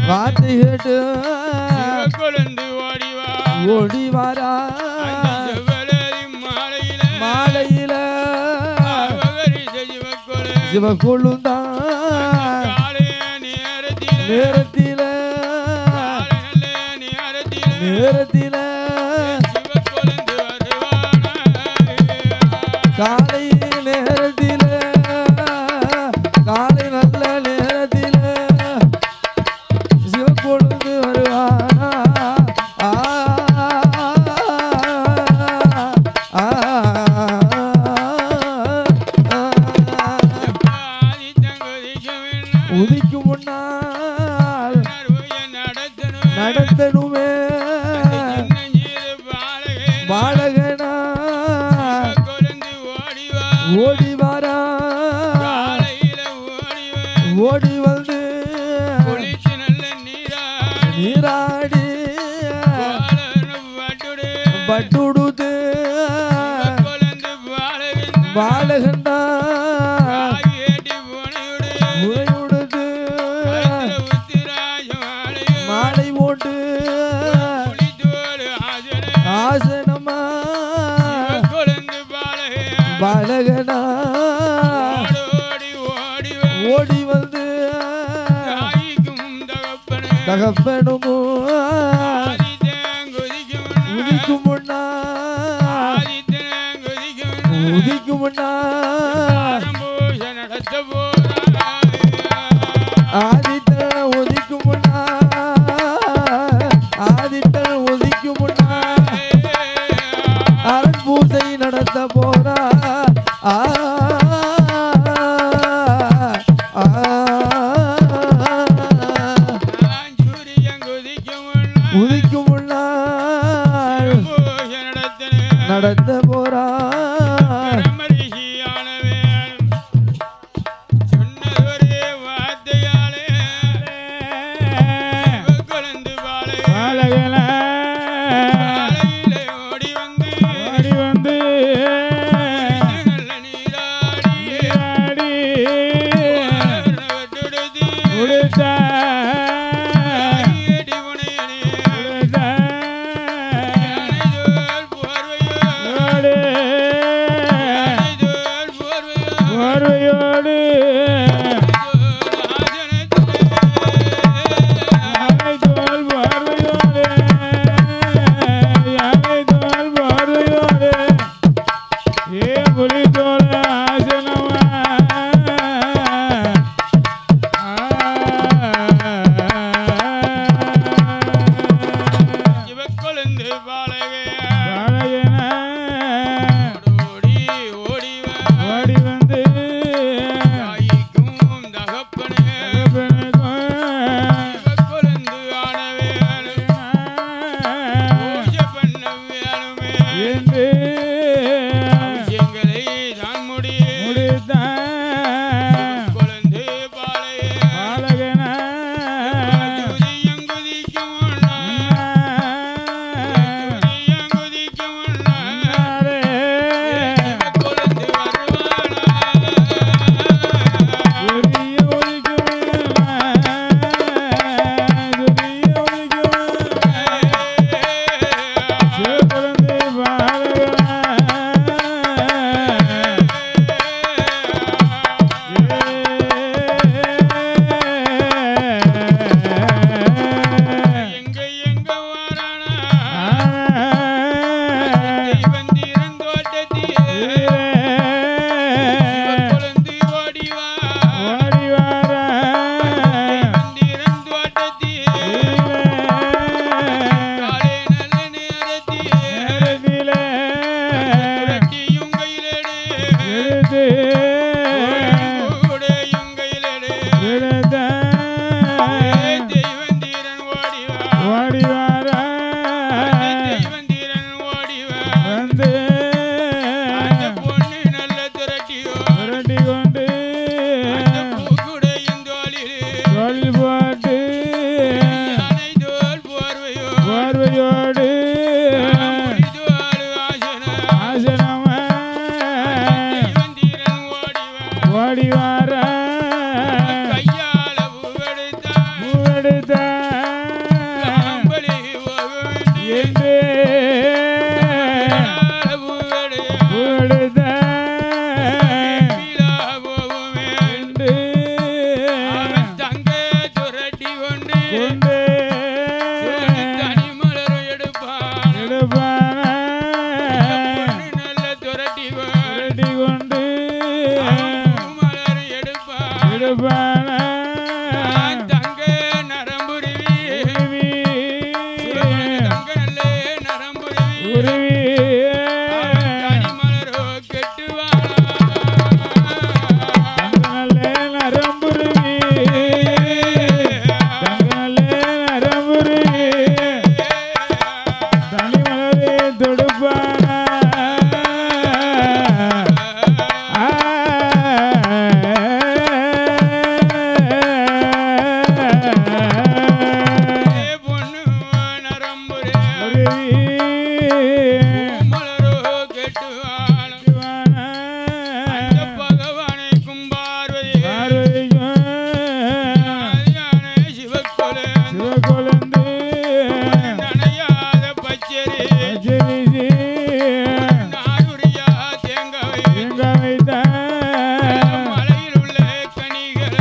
வார்த்தை கேட்டு கொழுந்து ஓடிவா ஓடி வாரா செவ்வலரி மாலையில மாலையில அவகரிச சிவக்கொழு சிவ கொழுந்தான் காலைய நேரத்தில நேரத்தில காலையில நேரத்தில நேரத்தில சிவக்கொழுந்து வருவானா காலை நேரத்தில காலை நல்ல நேரத்தில சிவக்கொழுந்து வருவானா ஆ, ஆ, ஆ, உதிக்கும் முன்னால் நடத்தணுமே பாலகனா ஓடி வாரா ஓடி வந்து நீராடி பட்டுடுது பாலகண்டா உரையுடுது மாலை போட்டு ஆசனமா பாலகனா ஓடி வந்து தகப்பனுமோ உதிக்கும் முன்னா உதிக்கும் முன்னா ஆதித்தன் உதிக்கும் முன்னா ஆதித்தன் உதிக்கும் முன்னா அரண் பூசை நடத்த போறா ஆ ஆ, உதிக்கும் முன்னாள் நடத்த போறா தொடுப்பான தங்க நரம்புருவி உருவி தங்க நல்ல நரம்புருவி உருவி கனிமலரோ கெட்டுவானா தங்கநல்லே நரம்புருவி தங்கநல்லே நரம்புருவி தனிமலரே தொடுப்பான ஏ பொண்ணு நரம்புரே மலரோ கெட்டுவானா அந்த பகவானை கும்பார்வதி ஆதியான சிவக்கொலை நனையாத பச்சரி நாகுரியா தேங்காய் மலையில் உள்ள கனிகள்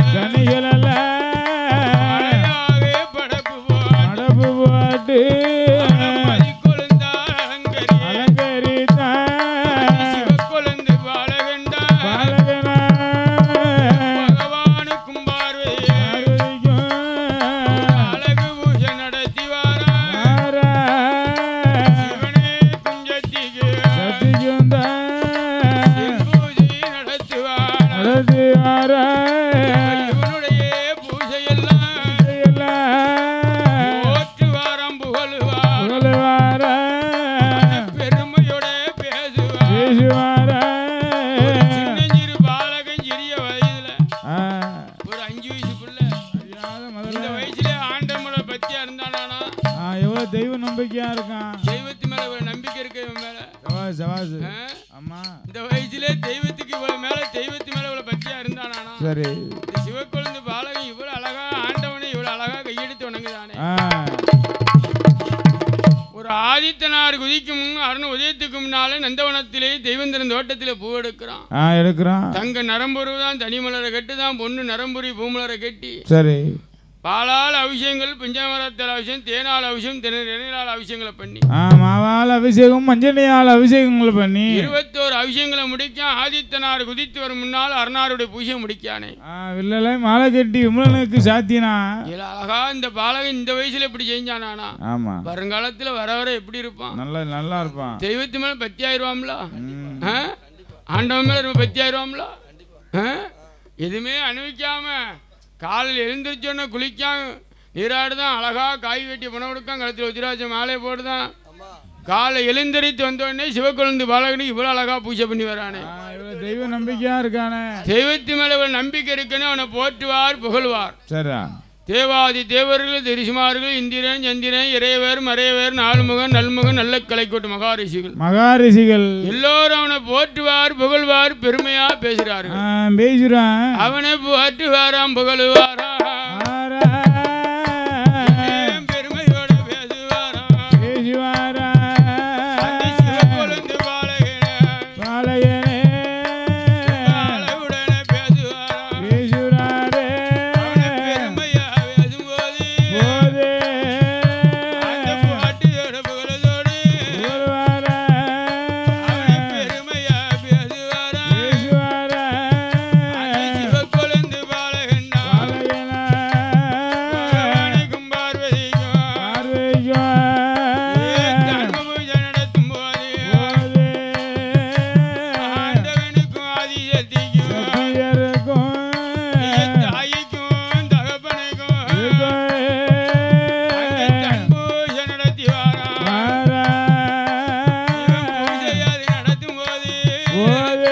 மழையாவே படப்பு போட்டு மதி கொழுந்தாள் அலங்கரி சிவக்கொழுந்து பாலகண்டா பகவானுக்கும் பார்வதி அழகு பூஜை நடத்தி வாரா சிவனே குஞ்சத்திக்கு பூஜை நடத்துவாரா இவனுடைய பூஜையெல்லாம் போற்று வாரம் புகழுவார் பெருமையோட பேசுவார் ஒரு சின்னஞ்சிறு பாலகன் சிறிய வயதுல ஒரு அஞ்சு வயசு புள்ள இந்த வயசுல ஆண்டவனை பத்தியா இருந்தானா எவ்வளவு தெய்வ நம்பிக்கையா இருக்கான் தெய்வத்து மேல ஒரு நம்பிக்கை இருக்கு இவன் மேல சவாஸ் சவாஸ் ஆ? அம்மா இந்த வயசுல தெய்வத்துக்கு இவ்வளவு மேல தெய்வத்து மேல இவ்வளவு பத்தியா இருந்தானா சரி இந்த சிவக்குழந்தை பாலகன் இவ்வளவு அழகா ஆண்டவனை இவ்வளவு அழகா கையெடுத்து வணங்குதானே ஆ ஒரு ஆதித்தனார் குதிக்கும் அருண் உதயத்துக்கு முன்னாலே நந்தவனத்திலே தெய்வந்திரன் தோட்டத்திலே பூ எடுக்கிறான் ஆ எடுக்கிறான் தங்க நரம்புரு தான் தனிமலரை கட்டு தான் பொண்ணு நரம்புரி பூமலரை கட்டி சரி பாலால் அபிஷேகங்கள் பஞ்சாமரத்தால் அபிஷேகம் தேனால் அபிஷேகம் திணையால் அபிஷேகங்களை பண்ணி ஆ மாவால் அபிஷேகம் மஞ்சளையால் அபிஷேகங்கள் பண்ணி இருபத்தோரு அபிஷேகங்களை முடிக்க ஆதித்தனார் குதித்து வரும் முன்னால் அருணாருடைய பூஜை முடிக்கானே ஆ வில்லலை மாலை கட்டி விமலனுக்கு சாத்தினா இதுல அழகா இந்த பாலகன் இந்த வயசுல இப்படி செஞ்சானானா ஆமா வருங்காலத்துல வர வர எப்படி இருப்பான் நல்லா நல்லா இருப்பான் தெய்வத்து மேல பத்தி ஆயிடுவாம்ல ம். ஆ? ஆண்டவன் மேல ரொம்ப பத்தி ஆயிடுவாம்ல ஆ? எதுவுமே அனுபவிக்காம காலையில் எழுந்திரிச்சோன்னே குளிக்காம நீராடுதான் அழகா காய் வெட்டி பணம் கொடுக்கான் கழுத்தில் உத்திராட்ச மாலை போடுதான் காலை எழுந்திரித்து வந்த உடனே சிவக்குழந்து பாலகனுக்கு இவ்வளோ அழகா பூஜை பண்ணி வரானே ஆ, இவ்வளவு தெய்வ நம்பிக்கையா இருக்கானே தெய்வத்து மேல இவ்வளவு நம்பிக்கை இருக்குன்னு அவனை போற்றுவார் புகழ்வார் சரிடா தேவாதி தேவர்கள் தெரிசுமார்கள் இந்திரன் சந்திரன் இறையவர் மறையவர் நாலுமுகன் நல்முகன் நல்ல கலைக்கோட்டு மகாரிஷிகள் மகாரிஷிகள் எல்லோரும் அவனை போற்றுவார் புகழ்வார் பெருமையா பேசுறார்கள் ஆ, பேசுறான் அவனை போற்றுவாராம் புகழுவாரா ஆரா. பெருமையோட பேசுவாராம் பேசுவாரா. அந்த சிவக்கொழுந்து பாலகனே, பாளையனே. பாலவுடனே பேசுவாராம் பேசுறாரே. அவனை பெருமையா பேசும்போது போதே. அந்த பாட்டியோட புகழதோடு வருவாரா. அவனை பெருமையா பேசுவாராம் பேசுவாரா. அந்த சிவக்கொழுந்து பாலகண்டா பாளையனா. பகவானுக்கும் பார்வதிக்கும் பார்வைக்கும். தர்ம பூஜை நடத்தும் போது போதே. ஆண்டவனுக்கும் ஆதிசக்திக்கும் சத்தியருக்கும். தாய்க்கும் தகப்பனுக்கும் அங்கே தன் பூஜை நடத்தி வாராம் வாரா. பூஜை அது நடத்தும் போது போதே.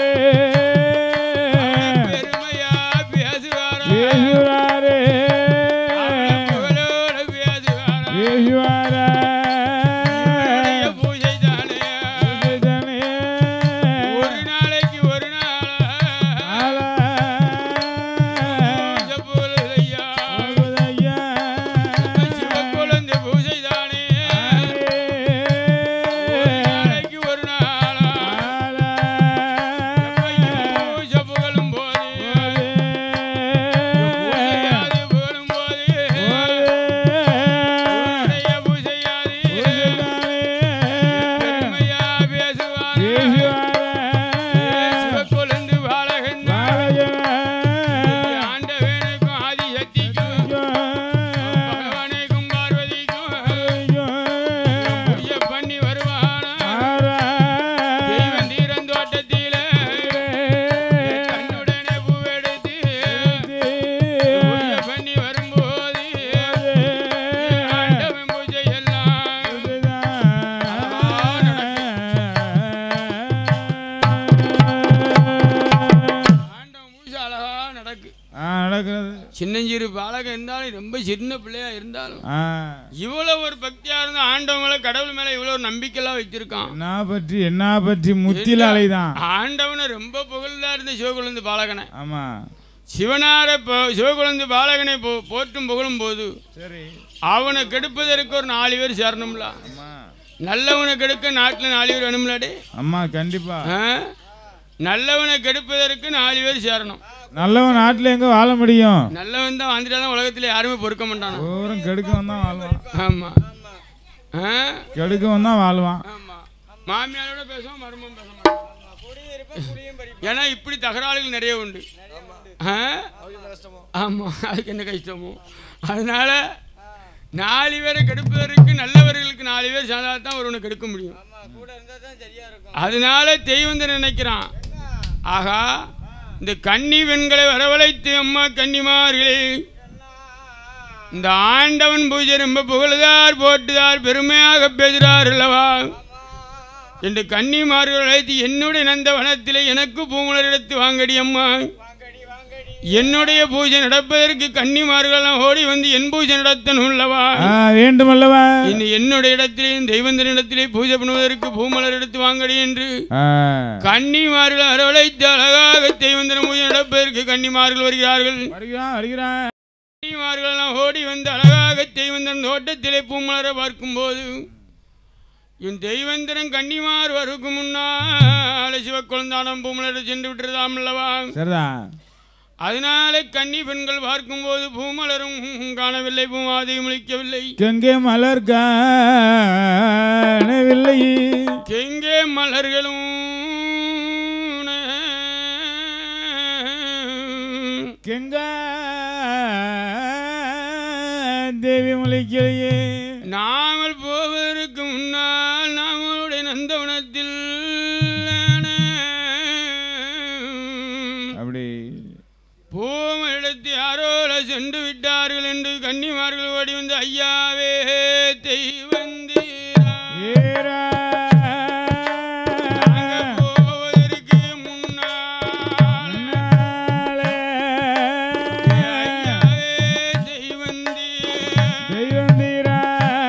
பெருமையா பேசுவாராம் பேசுறாரே. புகழோடு பேசுவாராம் பேசுவாரா. இவனுடைய பூஜை தானே பூஜைதானே. ஒரு நாளைக்கு ஒரு நாள் ஆளா. பூஜை போலுதையா அழுதையா. சிவக்குழந்தை பூஜை தானே ஒரு நாளைக்கு ஒரு நாள் ஆளா. பூஜை புகழும் போது போதே. நடக்கிறது சின்னஞ்சிறு பாலகம் இருந்தாலும் ரொம்ப சின்ன பிள்ளையா இருந்தாலும் ஆ இவ்வளவு ஒரு பக்தியா இருந்தா ஆண்டவங்களை கடவுள் மேல இவ்வளவு நம்பிக்கைலாம் வச்சிருக்கான் என்ன பற்றி என்ன பற்றி முத்தில அலைதான் ஆண்டவனை ரொம்ப புகழ்ந்தா இருந்த சிவகுழந்து பாலகனை ஆமா சிவனார போ- சிவகுழந்து பாலகனை போ- போற்றும் புகழும் போது சரி அவனை கெடுப்பதற்கு ஒரு நாலு பேர் சேரணும்ல ஆமா நல்லவனை கெடுக்க நாட்டில் நாலு பேர் வேணும்லாடே அம்மா கண்டிப்பா ஆ? நல்லவனை கெடுப்பதற்கு நாலு பேர் சேரணும் நல்லவன் நாட்டுல எங்க வாழ முடியும் நல்லவன் தான் வந்துட்டா தான் உலகத்தில் யாருமே பொறுக்க மாட்டானோ தூரம் கெடுக்கவன் தான் வாழ்வான் ஆமா ஆ? கெடுக்கவன் தான் வாழ்வான் ஆமா மாமியாரோட பேசுவோம் மருமம் பேச மாட்டோம் ஏன்னா இப்படி தகராறுகள் நிறைய உண்டு ஆ? ஆமா அதுக்கு என்ன கஷ்டமோ அதனால நாலு பேரை கெடுப்பதற்கு நல்லவர்களுக்கு நாலு பேர் சேர்ந்தா தான் ஒருவனை கெடுக்க முடியும் அதனால தெய்வம் தான் நினைக்கிறான் ஆகா இந்த கன்னி பெண்களை வரவழைத்து அம்மா கன்னிமார்களே இந்த ஆண்டவன் பூஜை ரொம்ப புகழுதார் போட்டுதார் பெருமையாக பேசுகிறார் அல்லவா என்று கன்னிமார்கள் அழைத்து என்னுடைய நந்தவனத்திலே எனக்கு பூமலர் எடுத்து வாங்கடி அம்மா என்னுடைய பூஜை நடப்பதற்கு கன்னிமார்களெல்லாம் ஓடி வந்து என் பூஜை நடத்தணும் அல்லவா ஆ, வேண்டுமல்லவா இன்னும் என்னுடைய இடத்திலேயும் தெய்வந்தன் இடத்திலே பூஜை பண்ணுவதற்கு பூமலர் எடுத்து வாங்கடி என்று ஆ, கன்னிமார்கள் அரவழைத்து அழகாக தெய்வந்தன பூஜை நடப்பதற்கு கன்னிமார்கள் வருகிறார்கள் வருகிறான் வருகிறான் கன்னிமார்கள் எல்லாம் ஓடி வந்து அழகாக தெய்வந்தன் தோட்டத்திலே பூமலரை பார்க்கும்போது என் தெய்வந்தரன் கன்னிமார் வருக்கும் முன்னால் சிவக்குழந்தானம் பூமலரை சென்று விட்டுறதாம் அல்லவா சரிதான் அதனால கன்னி பெண்கள் பார்க்கும்போது பூமலரும் காணவில்லை பூமாதையும் முழிக்கவில்லை கெங்கே மலர் காணவில்லை எங்கே மலர்களும் கெங்க தேவி முளைக்கலையே நாமல் போவதற்கு முன்னால் நாமளுடைய நந்தவனத்தில் அப்படி பூம எடுத்து யாரோல சென்று விட்டார்கள் என்று கன்னிமார்கள் ஓடி வந்து ஐயாவே தெய்வந்தீரா ஏரா நாங்க போவதற்கு முன்னால் முன்னாலே ஐயாவே தெய்வந்தீரா தெய்வந்தீரா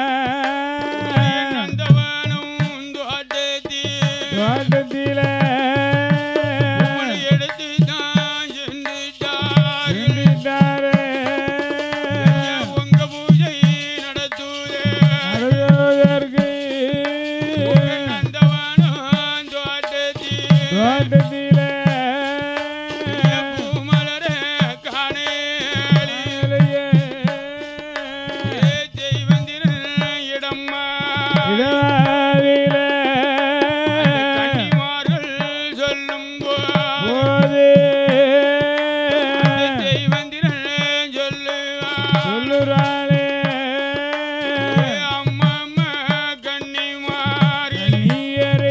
நந்தவனம் தோட்டத்தில் தோட்டத்திலே உம்மை எடுத்து தான் சென்றுட்டார்கள். சென்றிட்டாரே. ஐயா, உங்க பூஜை நடத்துதே. அழுதற்கு உங்க நந்தவனம் தோட்டத்தில் தோட்டத்திலே ஐயா, பூமலரே காணேலி. மேலையே ஏ தெய்வந்திரன் இடம்மா. இடவாதிலே அந்த கன்னிமார்கள் சொல்லும் போது போது அந்த தெய்வந்திரன் சொல்லுவான் சொல்லுறாளே அம்மா கன்னிமாரில் நீயரை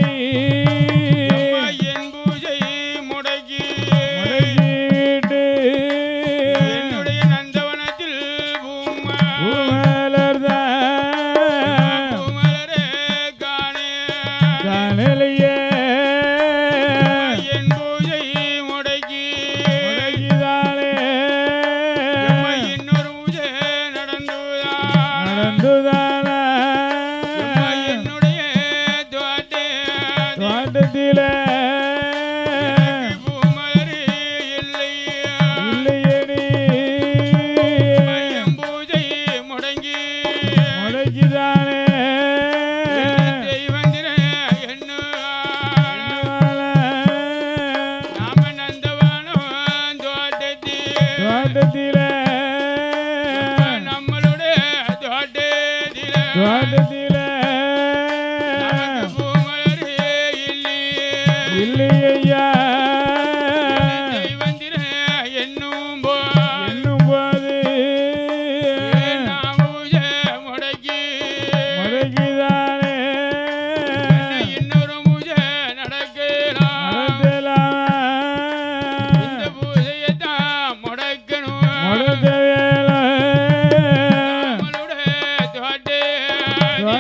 என் பூஜை முடக்கி முடக்கிட்டு என்னுடைய நந்தவனத்தில் பூமா பூமலர்தான் பூமலரே காணே காணலையே என் பூஜை முடக்கி முடக்கிதாளே எம்மை இன்னொரு பூஜை நடந்துதான் நடந்துதானா எம்மை என்னுடைய தோட்டே தோட்டத்திலே பூமலரே இல்லையா இல்லையடி என் பூஜை முடங்கி முடக்கிதானே தெய்வந்திர என்ன நாம நந்தவனம் தோட்டத்தில் தோட்டத்திலே நம்மளுடைய தோட்டத்தில் தோட்டத்திலே நமக்கு பூமலரே இல்லையே இல்லையா தெய்வந்திர என்னும் போ என்னும் போது நாம் பூஜை முடக்கி முடக்கிதானே இன்னொரு பூஜை நடக்கலாம் நடத்தலாம் இந்த பூஜையை தான் முடக்கணும் முடக்க வேலை நம்மளுடைய தோட்டே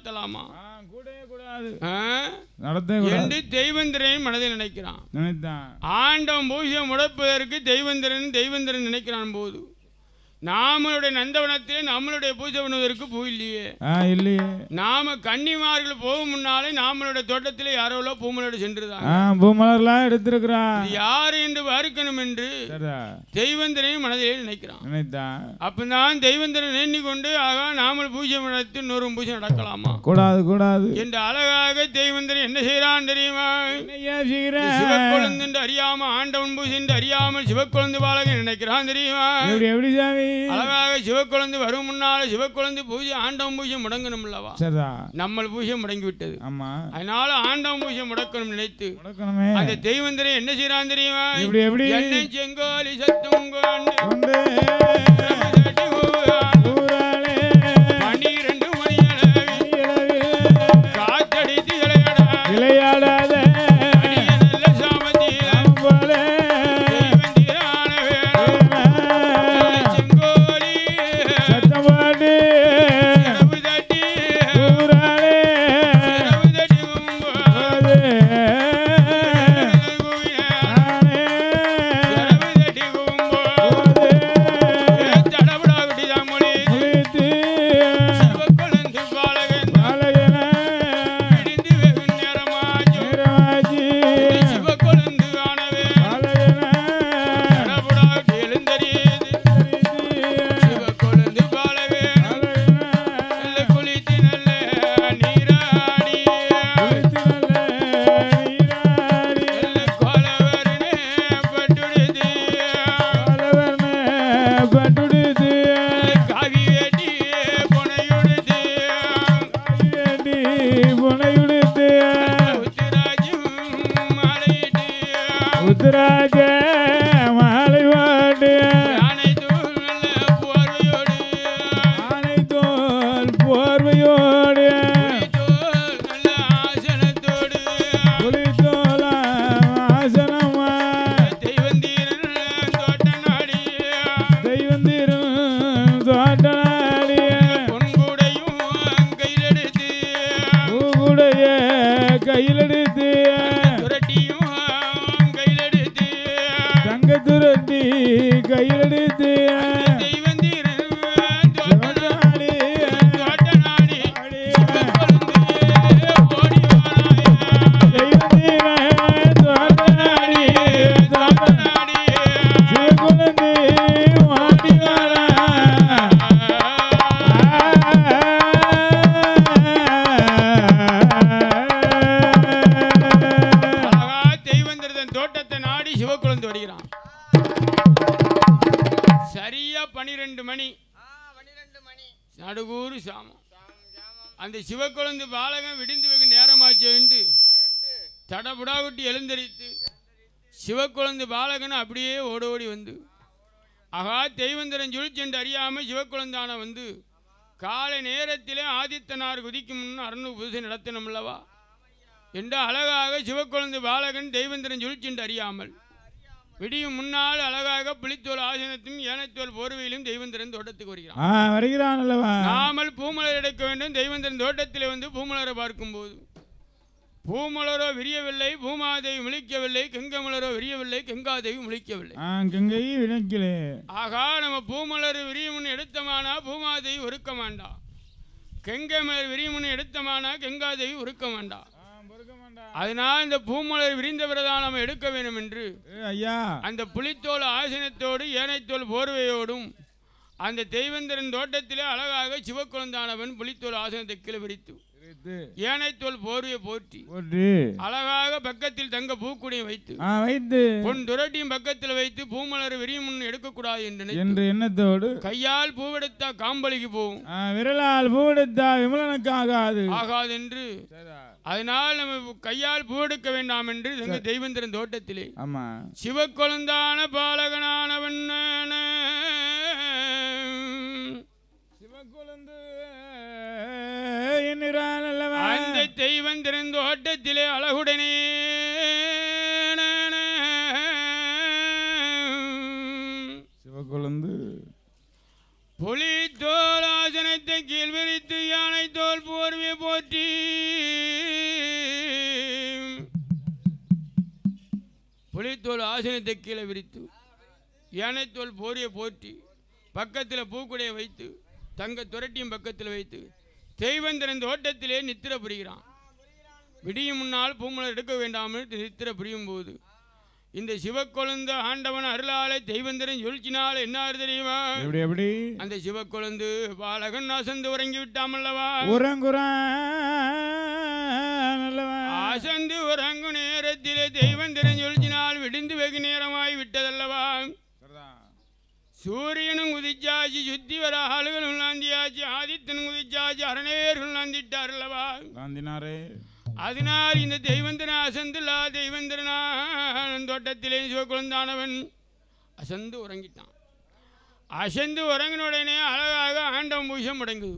நடத்தலாமா ஆ, கூடவே கூடாது ஆ? நடத்தவே கூடாது என்று தெய்வந்திரன் மனதில் நினைக்கிறான் நினைத்தான் ஆண்டம் பூஜை முடப்பதற்கு தெய்வந்திரன் தெய்வந்திரன் நினைக்கிறான் போது நாமளுடைய நந்தவனத்திலே நம்மளுடைய பூஜை பண்ணுவதற்கு பூ இல்லையே ஆ இல்லையே நாம கன்னிமார்கள் போகும் முன்னாலே நாமளுடைய தோட்டத்திலே யாரோல பூமலோடு சென்றுதான் ஆ பூமலர்லாம் எடுத்திருக்கிறான் இது யார் என்று பார்க்கணும் என்று சரிதா தெய்வந்திரன் மனதிலே நினைக்கிறான் நினைத்தான் அப்பதான் தெய்வந்திரன் எண்ணிக்கொண்டு ஆகா நாமல் பூஜை நடத்தி இன்னொரு பூஜை நடக்கலாமா கூடாது கூடாது என்று அழகாக தெய்வந்திரன் என்ன செய்யறான் தெரியுமா என்னய்யா செய்கிற? சிவக்குழந்து என்று அறியாம ஆண்டவன் பூஜை என்று அறியாமல் சிவக்குழந்து பாலகன் நினைக்கிறான் தெரியுமா எப்படி எப்படி சாமி அழகாக சிவக்குழந்து வரும் முன்னால சிவக்குழந்து பூஜை ஆண்டவன் பூஜை முடங்கணும் அல்லவா சரிதா நம்ம பூஜை முடங்கி விட்டது ஆமா அதனால ஆண்டவன் பூஜை முடக்கணும் நினைத்து முடக்கணுமே அந்த தெய்வந்திரன் என்ன செய்யறான் தெரியுமா எப்படி எப்படி என்னை செங்கோலி சத்தம் கொண்டு கொண்டு தட்டி ஊரான் ஊராளே பனிரெண்டு மணியளவில் இரவில் காத்தடித்து இளையடா விளையாடாத அடிய நல்ல சாமத்திய நாம் போல தெய்வந்திரான வேளை செங்கோலி சத்தம் போட்டு இரவு தட்டி ஊராளே இரவு தட்டி கும்புவான். போது குவியான். நானே இரவு தட்டி கும்புவான். போது தடபடா விட்டுதான் மொழி. முழித்து சிவக்கொழுந்து பாலகன் பாலகன விடிந்து வெகு நேரமாச்சு. நேரமாச்சு சிவக்கொழுந்து காணவே பாலகன தடபடா விட்டு எழுந்தறியது. சிவக்கொழுந்து பாலகன் நல்ல குளித்து நல்ல நீராடி நல்ல கோலவரனே பட்டுடுது. காவி வேட்டி புனையுடுது. உத்திராஜும் மாலையிட்டு. உத்தராஜ மாலை வாடு யானை தூள் நல்ல போர்வையோடு. ஆனை தோல் போர்வையோடு தோள் நல்ல ஆசனத்தோடு. புலித்தோல ஆசனமா தெய்வந்தீரன் தோட்ட நாடி. தெய்வந்திரும் தோட்டனாடிய பொன்கூடையும் கையிலெடுத்து. பூவுடைய கையிலெடுத்து துரட்டியும் கையிலெடுத்து. தங்க துரட்டி கையிலெடுத்து தெய்வந்தீரன் தோட்ட தோட்டனாடி தோட்ட நாடி. சிவக்கொழுந்து ஓடி வாராயா. தெய்வந்திர தோட்டனாடி தோட்ட சிவகுலந்து வாடிவாரா அழகா தெய்வந்திரதன் தோட்டத்தை நாடி சிவக்குழந்து வருகிறான் சரியா பனிரெண்டு மணி நடுகூறு சாமம் அந்த சிவக்குழந்து பாலகன் விடிந்து வெகு நேரமாச்சு என்று தடபுடா விட்டு எழுந்தரித்து சிவக்குழந்து பாலகன் அப்படியே ஓடி ஓடி வந்து ஆகா தெய்வந்திரன் சுழிச்சு என்று அறியாமல் சிவக்குழந்தான வந்து காலை நேரத்திலே ஆதித்தனார் குதிக்கும் முன் அருணு பூஜை நடத்தினோம் அல்லவா என்று அழகாக சிவக்குழந்தை பாலகன் தெய்வந்திரன் சுழிச்சென்று அறியாமல் விடியும் முன்னால் அழகாக புலித்தோல் ஆசனத்தையும் ஏனத்தோல் போர்வையிலும் தெய்வந்திரன் தோட்டத்துக்கு வருகிறான் ஆ வருகிறான் அல்லவா நாமல் பூமலர் எடுக்க வேண்டும் தெய்வந்திரன் தோட்டத்திலே வந்து பூமலரை பார்க்கும்போது பூமலரோ விரியவில்லை பூமாதேவி முழிக்கவில்லை கெங்கமலரோ விரியவில்லை கெங்காதேவி முழிக்கவில்லை ஆ கங்கை விளக்கிலே ஆகா நம்ம பூமலர் விரியமுன் எடுத்தமானா பூமாதேவி ஒருக்க மாண்டா கெங்கை மலர் விரியமுன் எடுத்தமானா கெங்காதேவி ஒருக்க மாண்டா அதனால் இந்த பூமலர் விரிந்த பிறதான் நம்ம எடுக்க வேண்டும் என்று ஏ, ஐயா அந்த புலித்தோல் ஆசனத்தோடு ஏனைத்தோல் போர்வையோடும் அந்த தெய்வந்திரன் தோட்டத்திலே அழகாக சிவக்குழந்தானவன் புலித்தோல் ஆசனத்தை கீழே விரித்து இருக்கு. ஏனைத்தோல் போர்வையை போற்றி போட்டு அழகாக பக்கத்தில் தங்க பூக்குடியை வைத்து ஆ வைத்து பொன் துரட்டியும் பக்கத்தில் வைத்து பூமலர் விரியும் முன் எடுக்கக்கூடாது என்று நினைத்து என்று எண்ணத்தோடு கையால் பூவெடுத்தா காம்பளிக்கு போகும் ஆ, விரலால் பூவெடுத்தா விமலனுக்கு ஆகாது ஆகாதென்று அதனால் நம்ம கையால் பூவெடுக்க வேண்டாம் என்று எங்க தெய்வந்திரன் தோட்டத்திலே ஆமா சிவக்கொழுந்தான பாலகனானவன் சிவக்குழந்து என்கிறான் அல்லவா அந்த தெய்வந்திரன் தோட்டத்திலே அழகுடனே சிவக்குழந்து புலி தோலாசனத்தை கீழ் விரித்து யானை தோல் போர்வை போற்றி புலித்தோல் ஆசனத்தை கீழே விரித்து யானைத்தோல் போரியை போற்றி பக்கத்தில் பூக்குடையை வைத்து தங்க துரட்டியும் பக்கத்தில் வைத்து தெய்வந்திரன் தோட்டத்திலே நித்திர புரிகிறான் விடியும் முன்னால் பூமலர் எடுக்க வேண்டாமல் நித்திர புரியும் போது இந்த சிவக்கொழுந்து ஆண்டவன் அருளாலே தெய்வந்திரன் சொல்ச்சினால் என்ன தெரியுமா எப்படி எப்படி அந்த சிவக்கொழுந்து பாலகன் அசந்து உறங்கி விட்டாமல்லவா உறங்குறா நல்லவன் அசந்து உறங்கும் நேரத்திலே தெய்வந்திரன் சொல்ச்சினால் விடிந்து வெகு நேரமாய் விட்டதல்லவா சூரியனும் குதிச்சாச்சு சுத்தி வர ஆளுகளும் நாந்தியாச்சு ஆதித்தனும் குதிச்சாச்சு அரணேர்கள் நாந்திட்டார்களவா காந்தினாரே அதனால் இந்த தெய்வந்திரன் அசந்துலா தெய்வந்திரனான் தோட்டத்திலே சிவக்குழந்தானவன் அசந்து உறங்கிட்டான் அசந்து உறங்கின உடனே அழகாக ஆண்டவன் பூஜை முடங்குது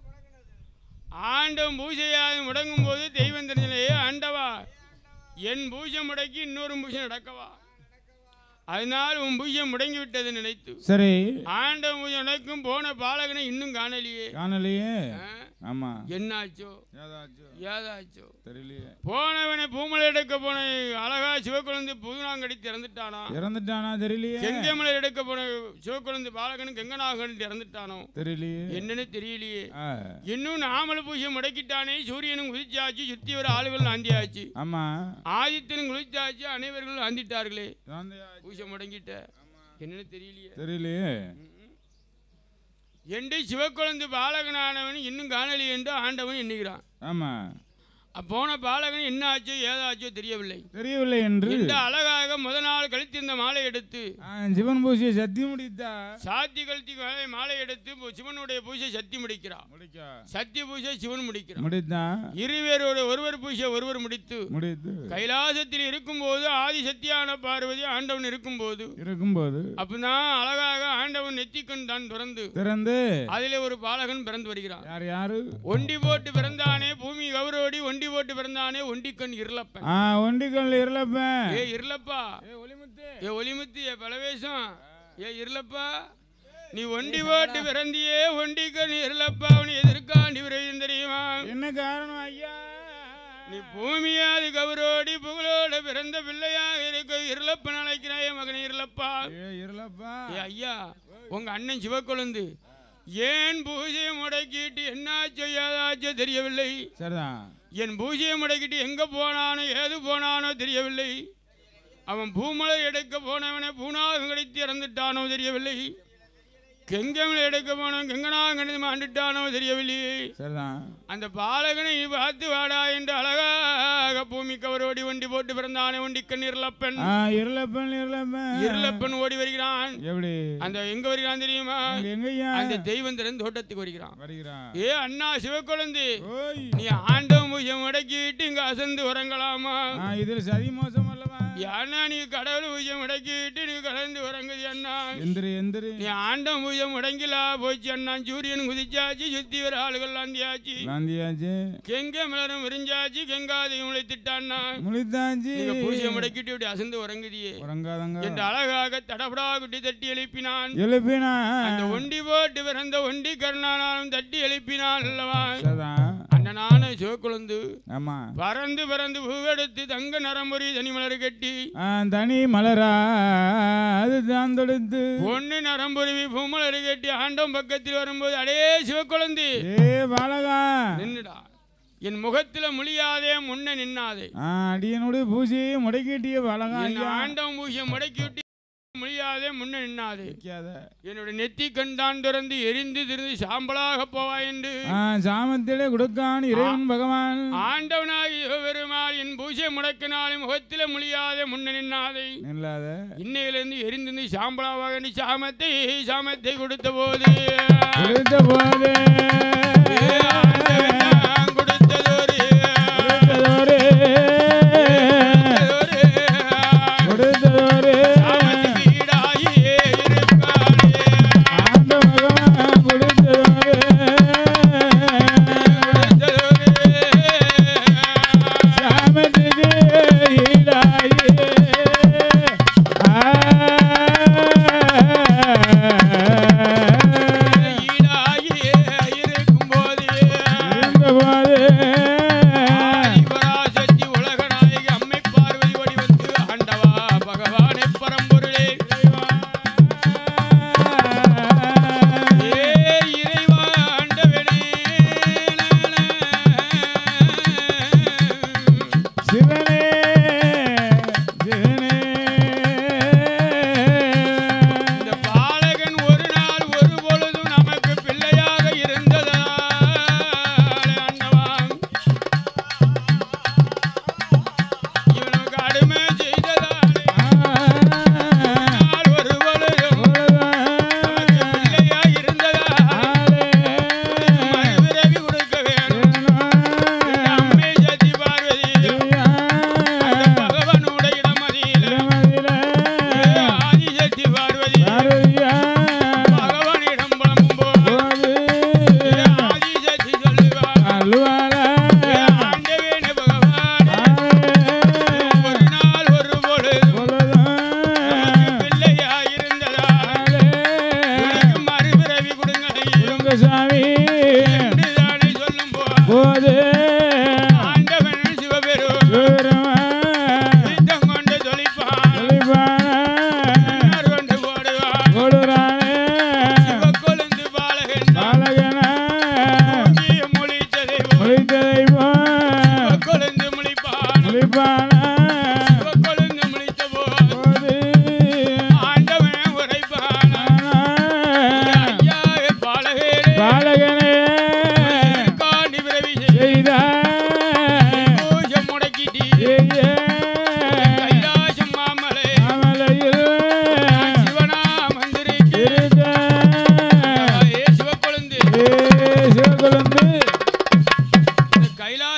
ஆண்டவன் பூஜையாக முடங்கும் போது தெய்வந்திரனிலே ஆண்டவா என் பூஜை முடக்கி இன்னொரு பூஜை நடக்கவா அதனால் உன் பூஜை முடங்கி விட்டது நினைத்து சரி ஆண்டவன் பூஜை நடக்கும் போன பாலகனை இன்னும் காணலையே காணலையே ஆ? ஆமா என்னாச்சோ ஏதாச்சும் ஏதாச்சோ தெரியலையே போனவனை பூமலை எடுக்க போன அழகா சிவக்குழந்தை புதுநாங்கடி இறந்துட்டானோ இறந்துட்டானா தெரியலையே கெங்கமலை எடுக்க போன சிவக்குழந்தை பாலகனும் கெங்கநாகன் இறந்துட்டானோ தெரியலையே என்னன்னு தெரியலையே ஆ, இன்னும் நாமல பூஜை முடக்கிட்டானே சூரியனும் குதிச்சாச்சு சுத்தி வர ஆளுகள் ஆந்தியாச்சு ஆமா ஆதித்தனும் குளிச்சாச்சு அனைவர்களும் ஆந்திட்டார்களே காந்தியா- பூஜை முடங்கிட்ட என்னன்னு தெரியலையே தெரியலையே என்று சிவக்குழந்தை பாலகனானவன் இன்னும் காணலி என்று ஆண்டவன் எண்ணுகிறான் ஆமா அப்போன பாலகன் என்ன ஆச்சோ ஏதாச்சோ தெரியவில்லை தெரியவில்லை என்று இந்த அழகாக முத நாள் கழித்திருந்த மாலை எடுத்து ஆ, சிவன் பூசியை சத்தி முடித்தா சாத்தி கழித்தி மாலை மாலை எடுத்து இப்போ சிவனுடைய பூஜை சத்தி முடிக்கிறார் முடிக்கா சத்திய பூஜை சிவன் முடிக்கிறார் முடித்தா இருவேரோட ஒருவர் பூஜை ஒருவர் முடித்து முடித்து கைலாசத்தில் இருக்கும்போது ஆதி சத்தியான பார்வதி ஆண்டவன் இருக்கும்போது இருக்கும்போது அப்பதான் அழகாக ஆண்டவன் நெத்திக்கண் தான் திறந்து திறந்து அதிலே ஒரு பாலகன் பிறந்து வருகிறான் யார் யாரு ஒண்டி போட்டு பிறந்தானே பூமி கௌரோடி ஒண்டி போட்டு பிறந்தானே ஒண்டிக்கண் இருளப்பன் ஆ ஒண்டிக்கல் இருளப்பேன் ஏ இருளப்பா ஏ ஒளிமுத்து ஏ ஒளிமுத்து ஏ பலவேஷம் ஏ இருளப்பா நீ ஒண்டி போட்டு பிறந்தியே ஒண்டிக்கண் இருளப்பா அவனு எதிர்க்காண்டி விரையும் தெரியுமா என்ன காரணம் ஐயா நீ பூமியாது கௌரோடி புகழோட பிறந்த பிள்ளையாக இருக்க இருளப்பன் அழைக்கிறாயே மகன் இருளப்பா ஏ இருளப்பா ஏ ஐயா உங்க அண்ணன் சிவக்கொழுந்து ஏன் பூஜையை முடக்கிட்டு என்னாச்சோ ஏதாச்சோ தெரியவில்லை சரிதான் என் பூஜையை முடக்கிட்டு எங்க போனானோ ஏது போனானோ தெரியவில்லை அவன் பூமலை எடுக்க போனவனை பூனாகம் கிடைத்து இறந்துட்டானோ தெரியவில்லை கெங்கமலை எடுக்க போனவன் கெங்கனாகம் கிடைத்து மாண்டுட்டானோ தெரியவில்லையே சரிதான் அந்த பாலகனை பார்த்து வாடா என்று அழகாக பூமி கவரோடி ஒண்டி போட்டு பிறந்தானே ஒண்டி கண் இருளப்பன் ஆ இருளப்பன் இருளப்பன் இருளப்பன் ஓடி வருகிறான் எப்படி அந்த எங்க வருகிறான் தெரியுமா இங்க எங்கய்யா அந்த தெய்வந்திரன் தோட்டத்துக்கு வருகிறான் வருகிறான் ஏ அண்ணா சிவக்குழந்தை ஓய் நீ ஆண்டவன் பூஜை முடக்கிட்டு இங்க அசந்து உறங்கலாமா ஆ இதில் சதி மோசம் அல்லவா அண்ணா நீ கடவுள் பூஜை முடக்கிட்டு நீ கலந்து உறங்குது அண்ணா எந்திரி எந்திரி நீ ஆண்டம் பூஜை முடங்கிலா போச்சு அண்ணா சூரியன் குதிச்சாச்சு சுத்தி வர ஆளுகள் ஆந்தியாச்சு காந்தியாச்சு கெங்க மலரும் விரிஞ்சாச்சு கெங்காதையும் உழைத்துட்டான்னா முழித்தாச்சு நீங்க பூஜையை முடக்கிட்டு இப்படி அசந்து உறங்குதியே உறங்காதங்க என்று அழகாக தடபடா குட்டி தட்டி எழுப்பினான் எழுப்பினா அந்த ஒண்டி போட்டு பிறந்த ஒண்டி கருணானாலும் தட்டி எழுப்பினான் அல்லவா சரிதான் அண்ணனான சிவக்குழந்து ஆமா பறந்து பறந்து பூவெடுத்து தங்க நரம்புரி தனிமலர் கட்டி ஆ, தனி மலரா அது தான் தொடுத்து பொண்ணு நரம்புருவி பூமலர் கட்டி ஆண்டம் பக்கத்தில் வரும்போது அடே சிவக்குழந்து ஏ பாலகா நின்னுடா என் முகத்துல முழியாதே முன்ன நின்னாதே ஆ, அடியனுடைய பூஜையை முடக்கிட்டிய பாலகா என் ஐயா ஆண்டம் பூஜை முடக்கி விட்டு முழியாதே முன்ன நின்னாதே வைக்காத. என்னுடைய நெத்தி கண்டான் திறந்து எரிந்து திருந்து சாம்பலாக போவாய் என்று ஆ, சாமத்திலே கொடுக்கான் இறைவன் பகவான் ஆண்டவனாகி பெருமாள் என் பூஜை முடக்கினாலும் முகத்தில முழியாதே முன்ன நின்னாதே இல்லாத இன்னையிலிருந்து எரிந்து சாம்பலாவாக நீ சாமத்தை சாமத்தை கொடுத்த போது கொடுத்த போது ஆண்டவன் கொடுத்ததொரு கொடுத்ததோரே கொடுத்ததோரே சாமத்துக்கு ஈடாகி இருக்காளே. ஆண்ட பகவான் கொடுத்ததோரே சாமத்துக்கு ஈடாயி ஆ ஈடாகி இருக்கும்போது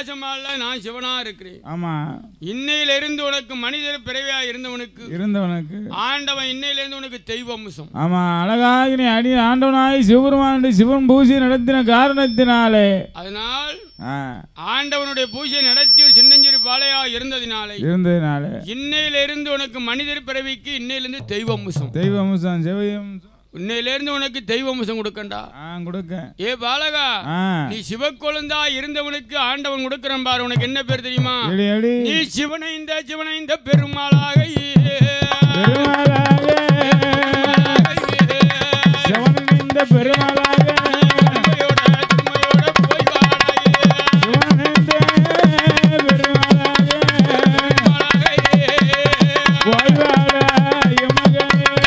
கைலாசமால நான் சிவனா இருக்கிறேன் ஆமா இன்னையிலிருந்து உனக்கு மனிதர் பிறவியா இருந்தவனுக்கு இருந்தவனுக்கு ஆண்டவன் இன்னையிலிருந்து உனக்கு தெய்வ அம்சம் ஆமா அழகாக நீ அடி ஆண்டவனாய் சிவபெருமான் சிவன் பூஜை நடத்தின காரணத்தினாலே அதனால் ஆ, ஆண்டவனுடைய பூஜை நடத்தி சின்னஞ்சிறு பாலையா இருந்ததினாலே இருந்ததுனால இன்னையிலிருந்து உனக்கு மனிதர் பிறவிக்கு இன்னையிலிருந்து தெய்வ அம்சம் தெய்வ அம்சம் சிவயம் இன்னையிலிருந்து உனக்கு தெய்வ அம்சம் கொடுக்கண்டா ஆ கொடுக்க ஏ பாலகா ஆ நீ சிவக்கொழுந்தா இருந்தவனுக்கு ஆண்டவன் கொடுக்கறான் பாரு உனக்கு என்ன பேர் தெரியுமா எடி எடி நீ சிவனை இந்த சிவனை இந்த பெருமாளாக பெருமாளாக சிவன் இந்த பெருமாளாக சிவன் இந்த பெருமாளாக ஓய்வாட எமகனே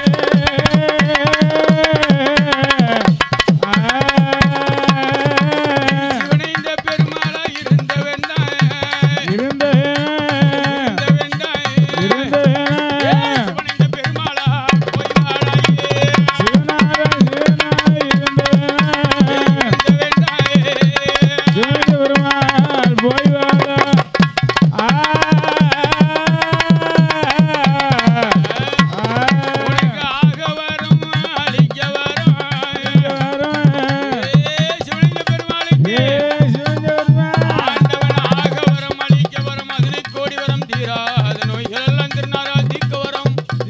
ஆ சிவனைந்த பெருமாளா இருந்தவன் இருந்த இருந்த சிவனைந்த பெருமாளா போய் வாழாயே சிவனாக சிவனாக இருந்த சிவந்த பெருமாள் போய் வாழ ஆ உனக்கு ஆக வரும் அழிக்க வரும் சிவலிங்க பெருமாளுக்கு ஆண்டவன் ஆக வரம் அழிக்க வரம் அதிரை கோடி வரம் தீராத நோய்கள் எல்லாம் திருநாரால் தீர்க்க வரம்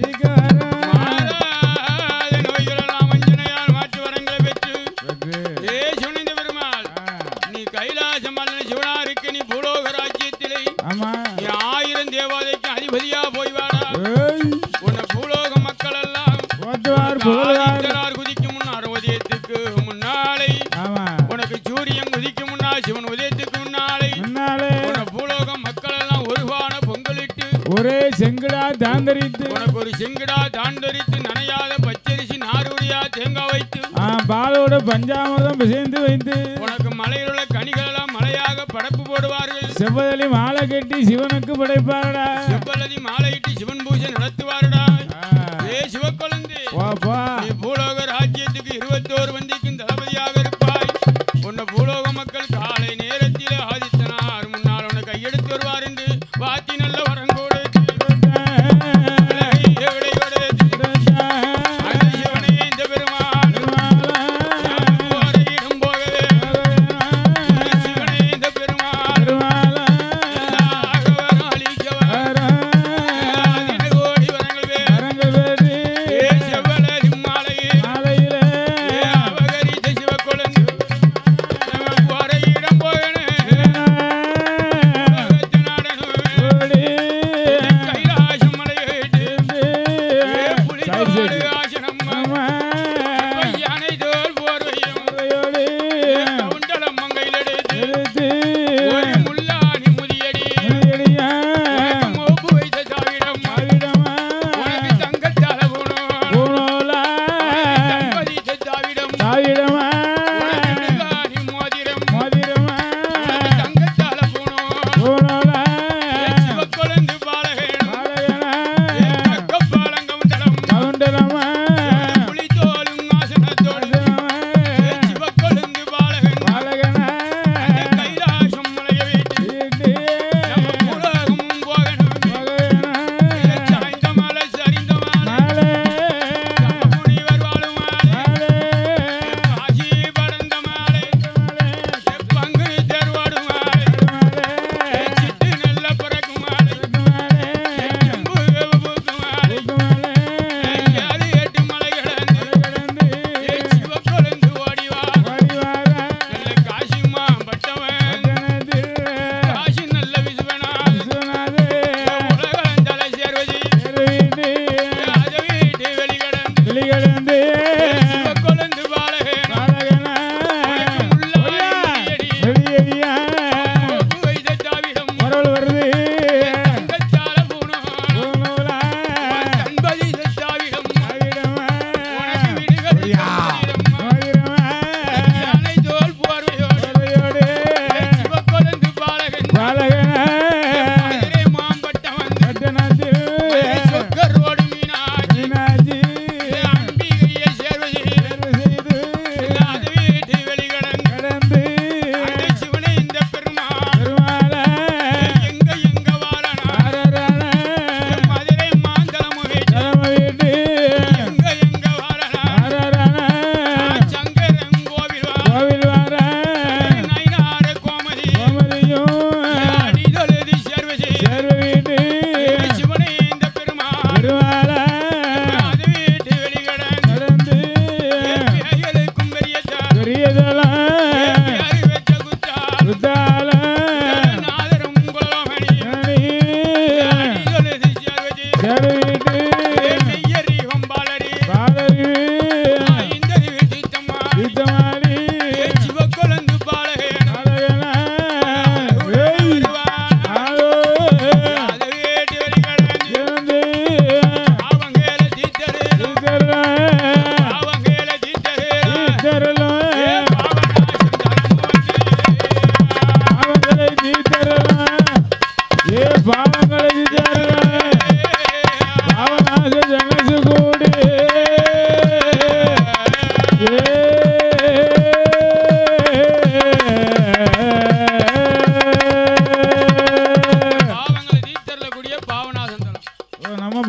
மாறாத நோய்கள் எல்லாம் வஞ்சனையால் மாற்று வரங்களை பெற்று ஏ சிவனிந்த பெருமாள் நீ கைலாசம் அல்ல சிவனா இருக்க நீ பூலோக ராஜ்யத்திலே நீ ஆயிரம் தேவாதைக்கு அதிபதியா போய் வாடா உன்னை பூலோக மக்கள் எல்லாம் ஆதித்தனார் குதிக்கும் முன்னார் உதயத்துக்கு முன்னாலே உனக்கு சூரியன் குதிக்கும் முன்னால் சிவன் உதயத்துக்கு முன்னாலே உன்னை பூலோக மக்கள் எல்லாம் ஒருவான பொங்கலிட்டு ஒரே செங்கடா தாந்தரித்து உனக்கு ஒரு செங்கடா தாண்டரித்து நனையாத பச்சரிசி நாருடியா தேங்காய் வைத்து ஆ, பாலோட பஞ்சாமதம் பிசைந்து வைத்து உனக்கு மலையில் உள்ள கனிகள் எல்லாம் மலையாக படப்பு போடுவார்கள் செவ்வதலி மாலை கட்டி சிவனுக்கு படைப்பாரடா செவ்வல்லதி மாலையிட்டு சிவன் பூஜை நடத்துவாருடா ஆ, ஏ சிவக்குழந்தை போ, போ. நீ பூலோக ராஜ்யத்துக்கு இருபத்தோரு வந்திக்கும் தளபதியாக இருப்பாய் உன்னை பூலோக மக்கள் காலை நேரத்தில் ஆதித்தனார் முன்னால் உன்னை கையெடுத்து வருவார் என்று வாத்தி நல்ல வரங்கோடு விடை கொடுத்து அந்த சிவனே இந்த பெருமான் யாரும் போகவே இந்த சிவனே இந்த பெருமான் ஆகவரும் அழிக்கவரும் கோடி வரங்கள் வேறு ஏ செவ்வலரி மாலை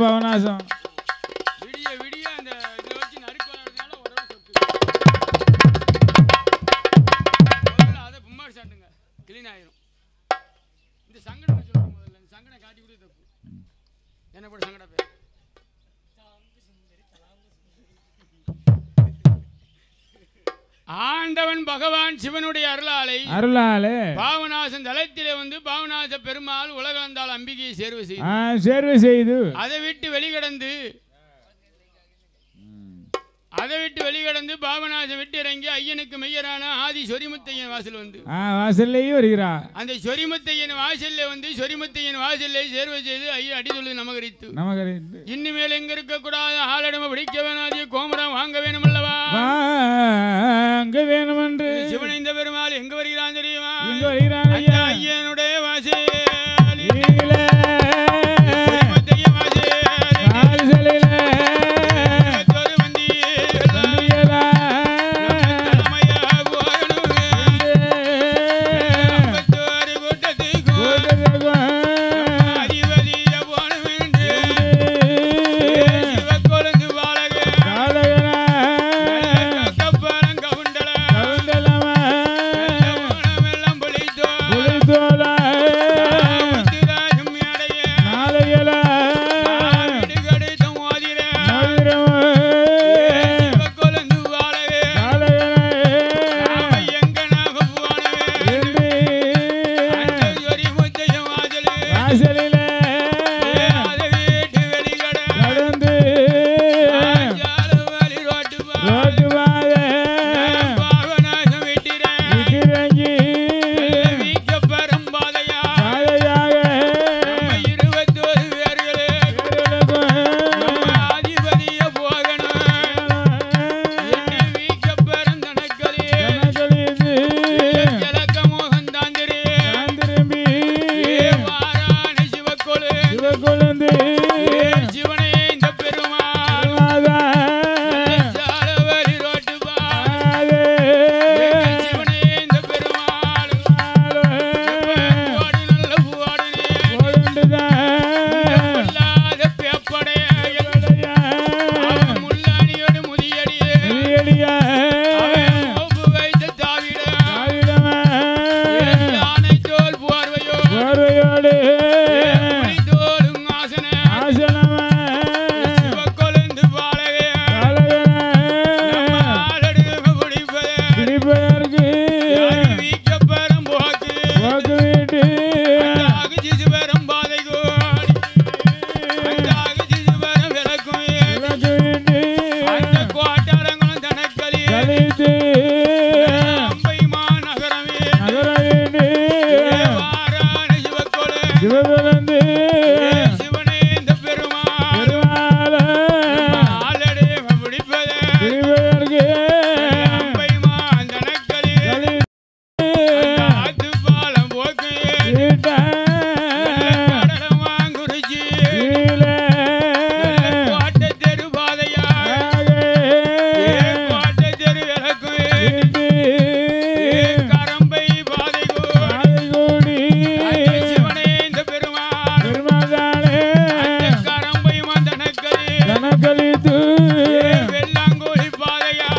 பவனாசம் விடிய விடிய அந்த இதில் வச்சு நறுக்கு வளர்றதுனால உடம்பு சொத்து முதல்ல அதை கும்மாடி சாட்டுங்க கிளீன் ஆயிரும் இந்த சங்கடம் சொல்லுங்க முதல்ல இந்த சங்கடம் காட்டி கூட தப்பு என்ன கூட சங்கட பேர் ஆண்டவன் பகவான் சிவனுடைய அருளாலை அருளாலே பாவநாசன் தலத்திலே வந்து பாவநாச பெருமாள் உலகளந்தால் அம்பிகையை சேர்வு செய்து ஆ, சேர்வை செய்து அதை விட்டு வெளிக்கடந்து அதை விட்டு வெளிக்கடந்து பாபநாசம் விட்டு இறங்கி ஐயனுக்கு மெய்யரான ஆதி சொரிமுத்தையன் வாசல் வந்து ஆ வாசல்லையும் வருகிறார் அந்த சொரிமுத்தையன் வாசல்ல வந்து சொரிமுத்தையன் வாசல்ல சேர்வை செய்து ஐயன் அடிதொழுது நமகரித்து நமக்கு இனிமேல் எங்க இருக்கக்கூடாது ஆளிடம பிடிக்க வேணாதிய கோமரம் வாங்க வேணுமல்லவா அங்க வேணுமென்று சிவன் இந்த பெருமாள் எங்க வருகிறான் தெரியுமா இங்க வருகிறான் அந்த ஐயா ஐயனுடைய வாசல் கீழே சொரிமுத்தையன் வாசல் வாசலிலே ஒரு வந்தி வந்தியதா. தலைமையாக போகணும் ஐம்பத்தோரு கூட்டத்துக்கும் கூட்டத்துக்கும் அதிபதிய போனவென்று சிவக்கொழுந்து வாழக காலகனா கப்பலம் கவுண்டல கவுண்டலமா போனமெல்லாம் பொழித்தோ புலித்தோலா முத்துராஜம் மேடைய நாளையலா இடுகடுத்த மோதிர மதுரமா சிவக்கொழுந்து வாழக காலகனா நாம எங்க நாம போனவே அந்த சொரி முத்தையும் வாசலே வாசலிலே அதை வீட்டு வெளிக்கட நடந்து ஆச்சாரம் வழி ரோட்டு பா ரோட்டு வாழ பாவநாசம் விட்டிறேன் இறங்கி வீக்க பரம்பாதையா காலையாக நம்ம இருபத்தோரு பேர்களே நம்ம ஆதிபதிய போகணும் என்ன வீக்க பரந்தனக்களே கிழக்க மோகன் தாந்திரே வாரான சிவக்கொழு சிவனே இந்த பெருமாள் சாலவரி ரோட்டு பா சிவனே இந்த பெருமாள் போடு நல்ல போடுனே இல்லாத பேப்படைய அவன் முள்ளாணியோடு முதியடியே அவன் மோப்பு வைத்த தாவிட யானை தோல் போர்வையோ தோலும் ஆசன சிவக்கொழுந்து பாலகே நம்ம ஆளடுக குடிப்பதே வீக்கப்பெறும் போக்கு அந்தாகு சிசுபெறும் பாதை கோடி அந்தாகு சிசுபெறும் விளக்கும் அந்த கோட்டாரங்களும் தனக்களி அம்பை மாநகரமே வாரான சிவக்கொழு சிவபெருந்து சிவனே இந்த பெருமாள் ஆளடு பிடிப்பதே திருவதற்கு அம்பை மாந்தனக்களி ஆத்து பாலம் போக்கு கடலம் வாங்குறிச்சி கோட்டை தெரு பாதையா கோட்டை தெரு விளக்கும் கரம்பை பாதைகோ சிவனே இந்த பெருமாள் அந்த கரம்பை மாந்தனக்களி வெள்ளாங்கோழி பாதையா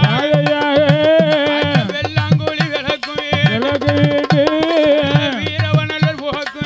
அந்த வெள்ளாங்கோழி விளக்கும் வீரவனல்லர் போக்கு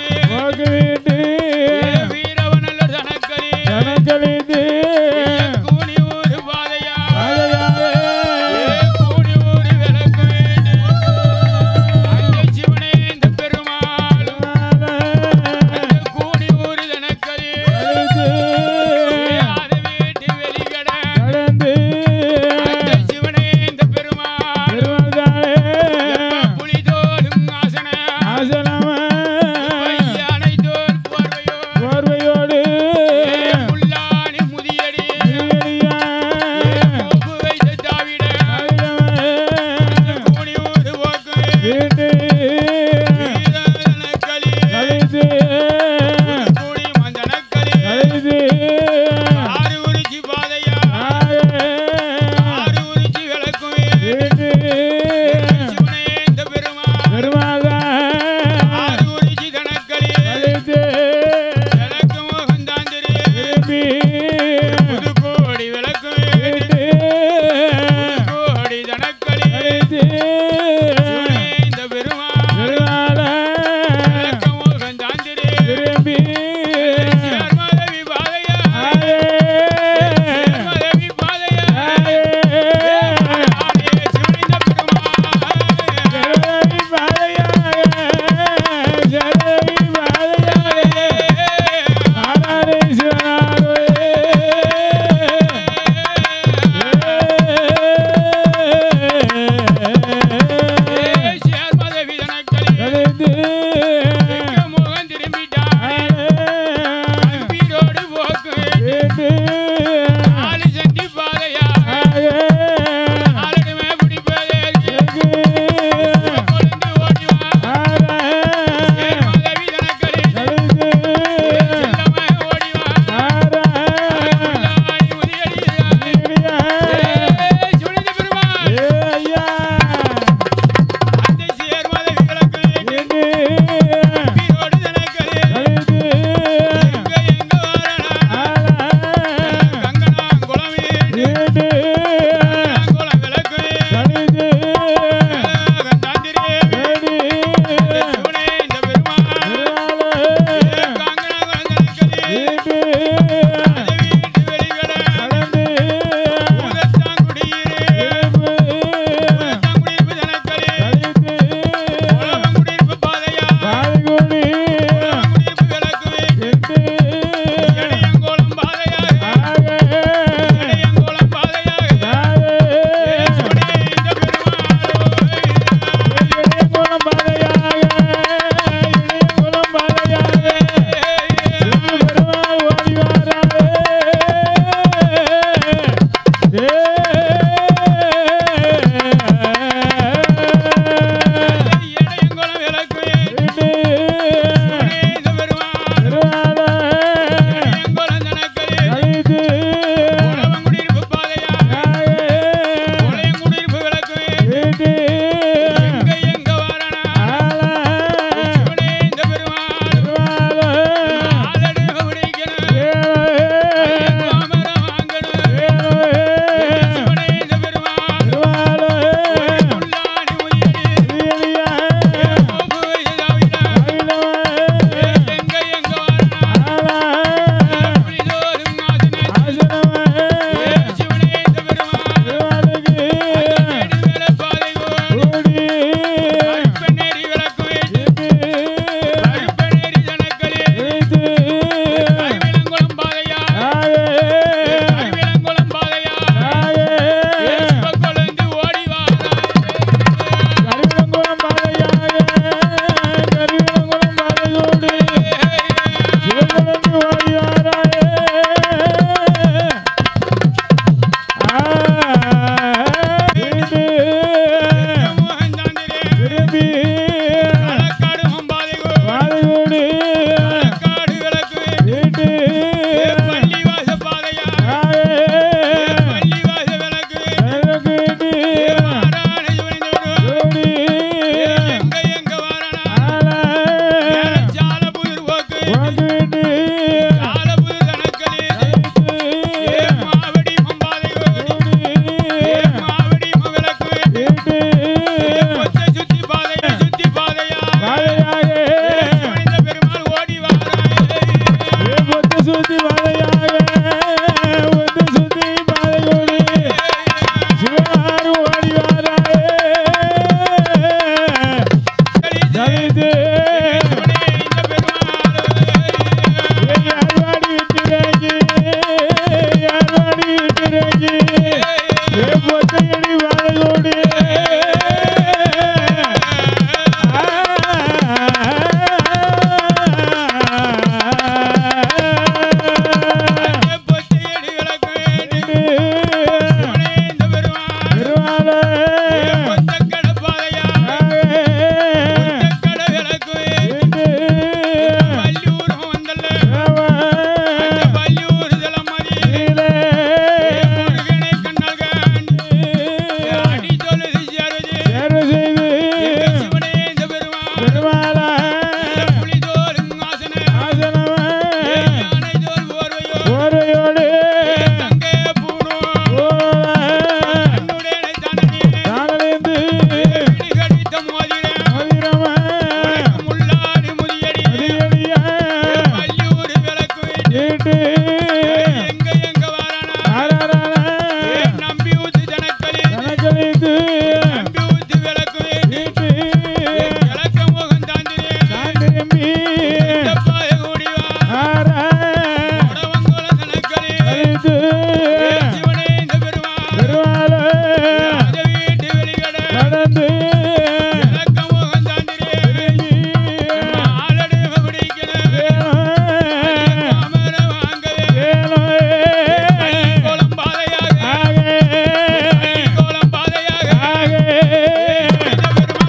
கேட்டு எங்க எங்க வாரானா ஆராரான ஏன் நம்பி ஊத்து ஜனக்களே கணக்கழித்து நம்பி ஊத்து விளக்கு கேட்டு விளக்க மோகன் தாண்டினே தாண்டிரம்பி பாய கூடிவா ஆரா உடவங்கோல ஜனக்களே கழித்து சிவனே இந்த பெருமா பெருமாள ராஜ வீட்டு வெளிகட நடந்து விளக்க மோகன் தாண்டினே ஆளடு பிடிக்கணும் அமர வாங்கவே கோலம் பாதையாக கோலம் பாதையாக இந்த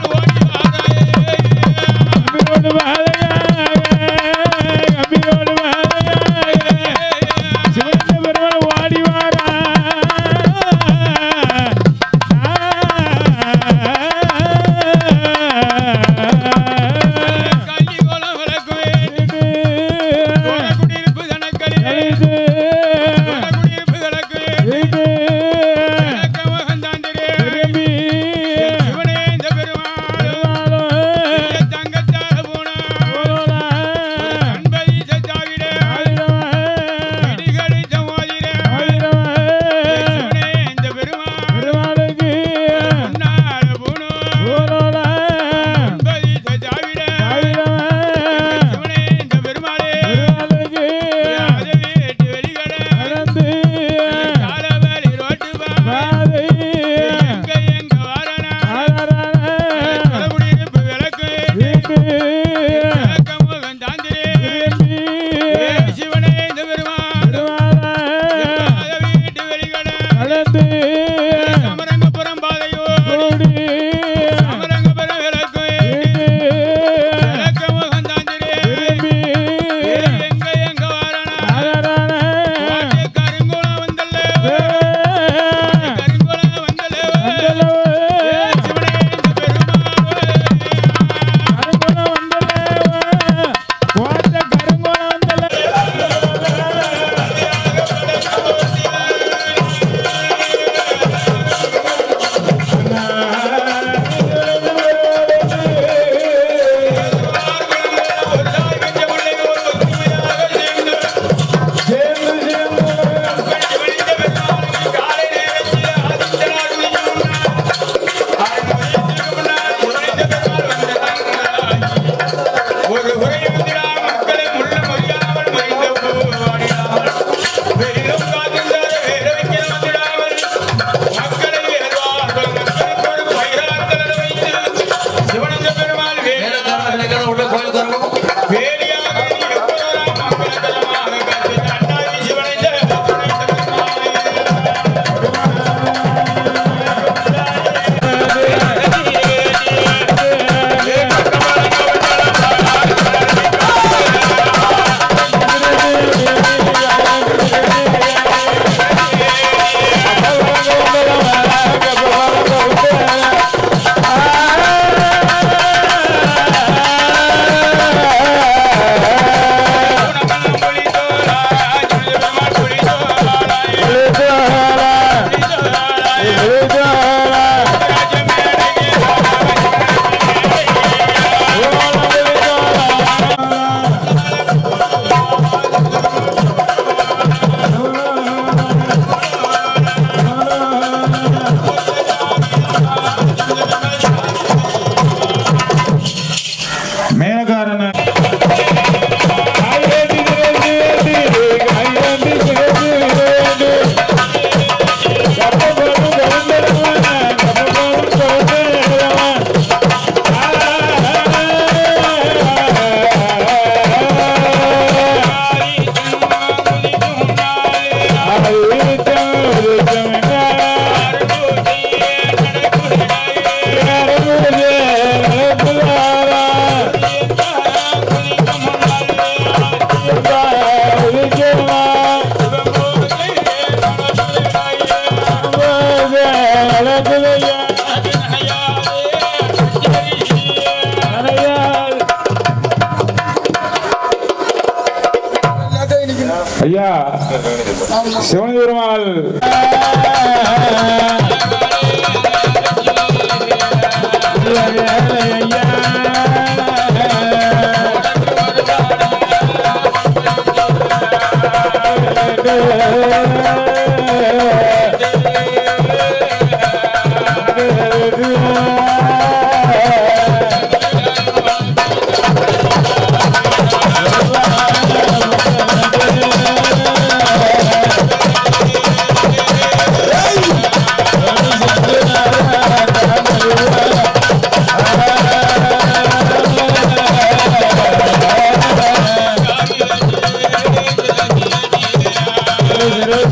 பெருமாள் ஓடி வாராயே கள்ளி கோலம் விளக்குவே குடியிருப்பு தனக்களே குடியிருப்பு விளக்குவே விளக்க மோகன் தாண்டினே சிவனே இந்த பெருமாள் தங்கத்தார போனா அன்பதி சச்சாவிட இடிகளித்த மோதிர சிவனே இந்த பெருமாள் உன்னார போனோ அன்பதி சச்சாவிட சிவனே இந்த பெருமாளே ராஜ வீட்டு வெளிகட காலவேலி ரோட்டு பா எங்க எங்க வாரணா குடியிருப்பு விளக்கு விளக்க மோகன் தாந்திரே சிவனே இந்த பெருமாள் ராஜ வீட்டு வெளிகட சமரங்கபுரம் பாதையோ சமரங்கபுரம் விளக்கு விளக்க மோகன் தாந்திரே எங்க எங்க வாரணா கருங்குளம் வந்தல்ல கருங்குளம் வந்தல்ல சிவனே இந்த பெருமாள் ஒரு உரையுந்திரா மக்களை முள்ள மொழியாமல் மறைந்த பூவாடினாள் வெயிலும் காத்திருந்தார் வேற வைக்க வந்திடாமல் மக்களை வேறுவார்கள் மக்களுக்கு பயிராத்தலர் வைத்து சிவனந்த பெருமாள் வேலியாக எப்போதெல்லாம் மங்களகரமாக காத்து தன்னாவி சிவனைந்த மேலக்காரன ஐயா சிவனி பெருமாள் ஐயா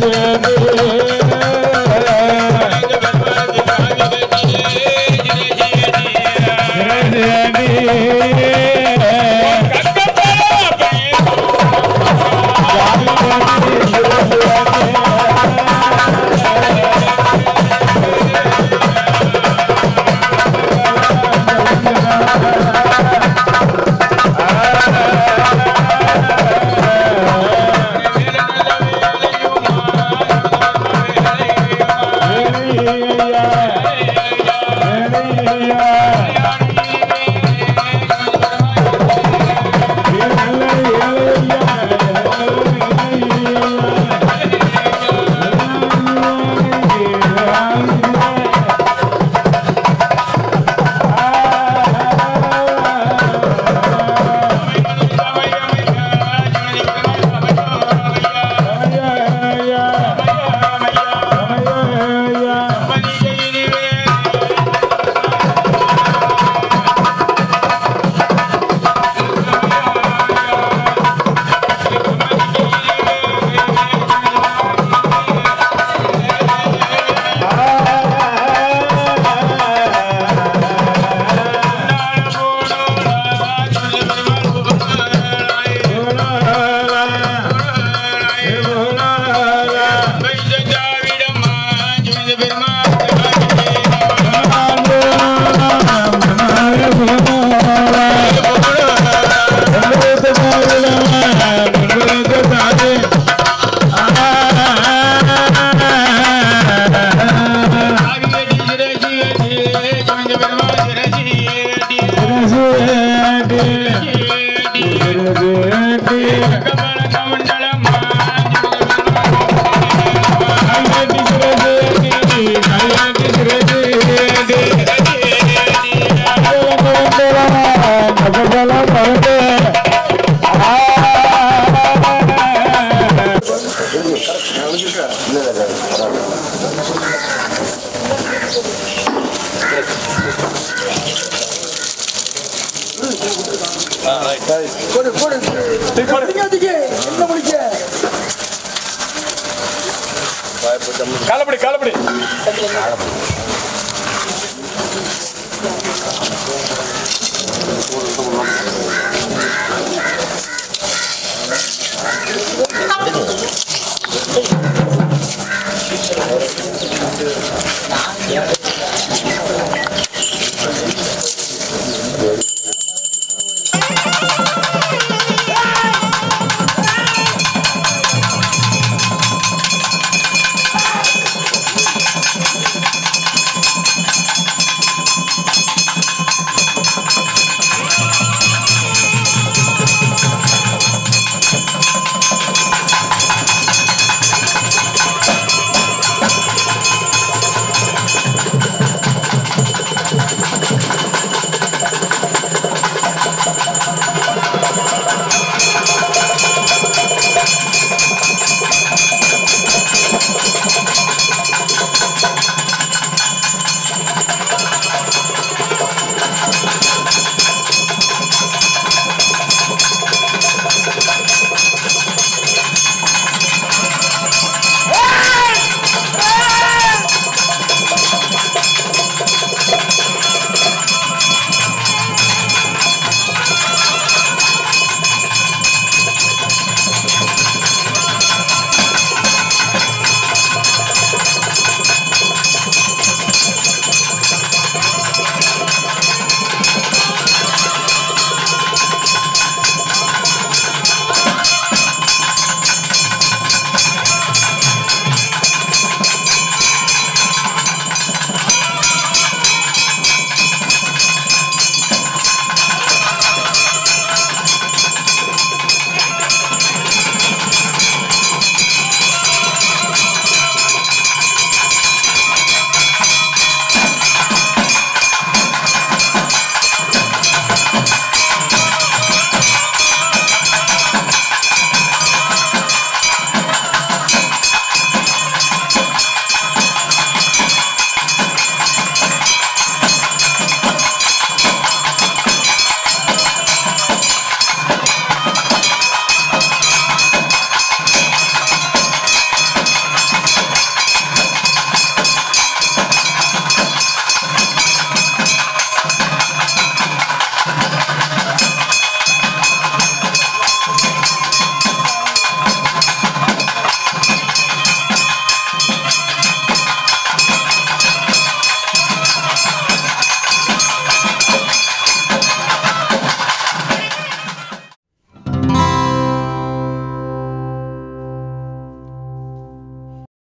காலப்படி காலப்படி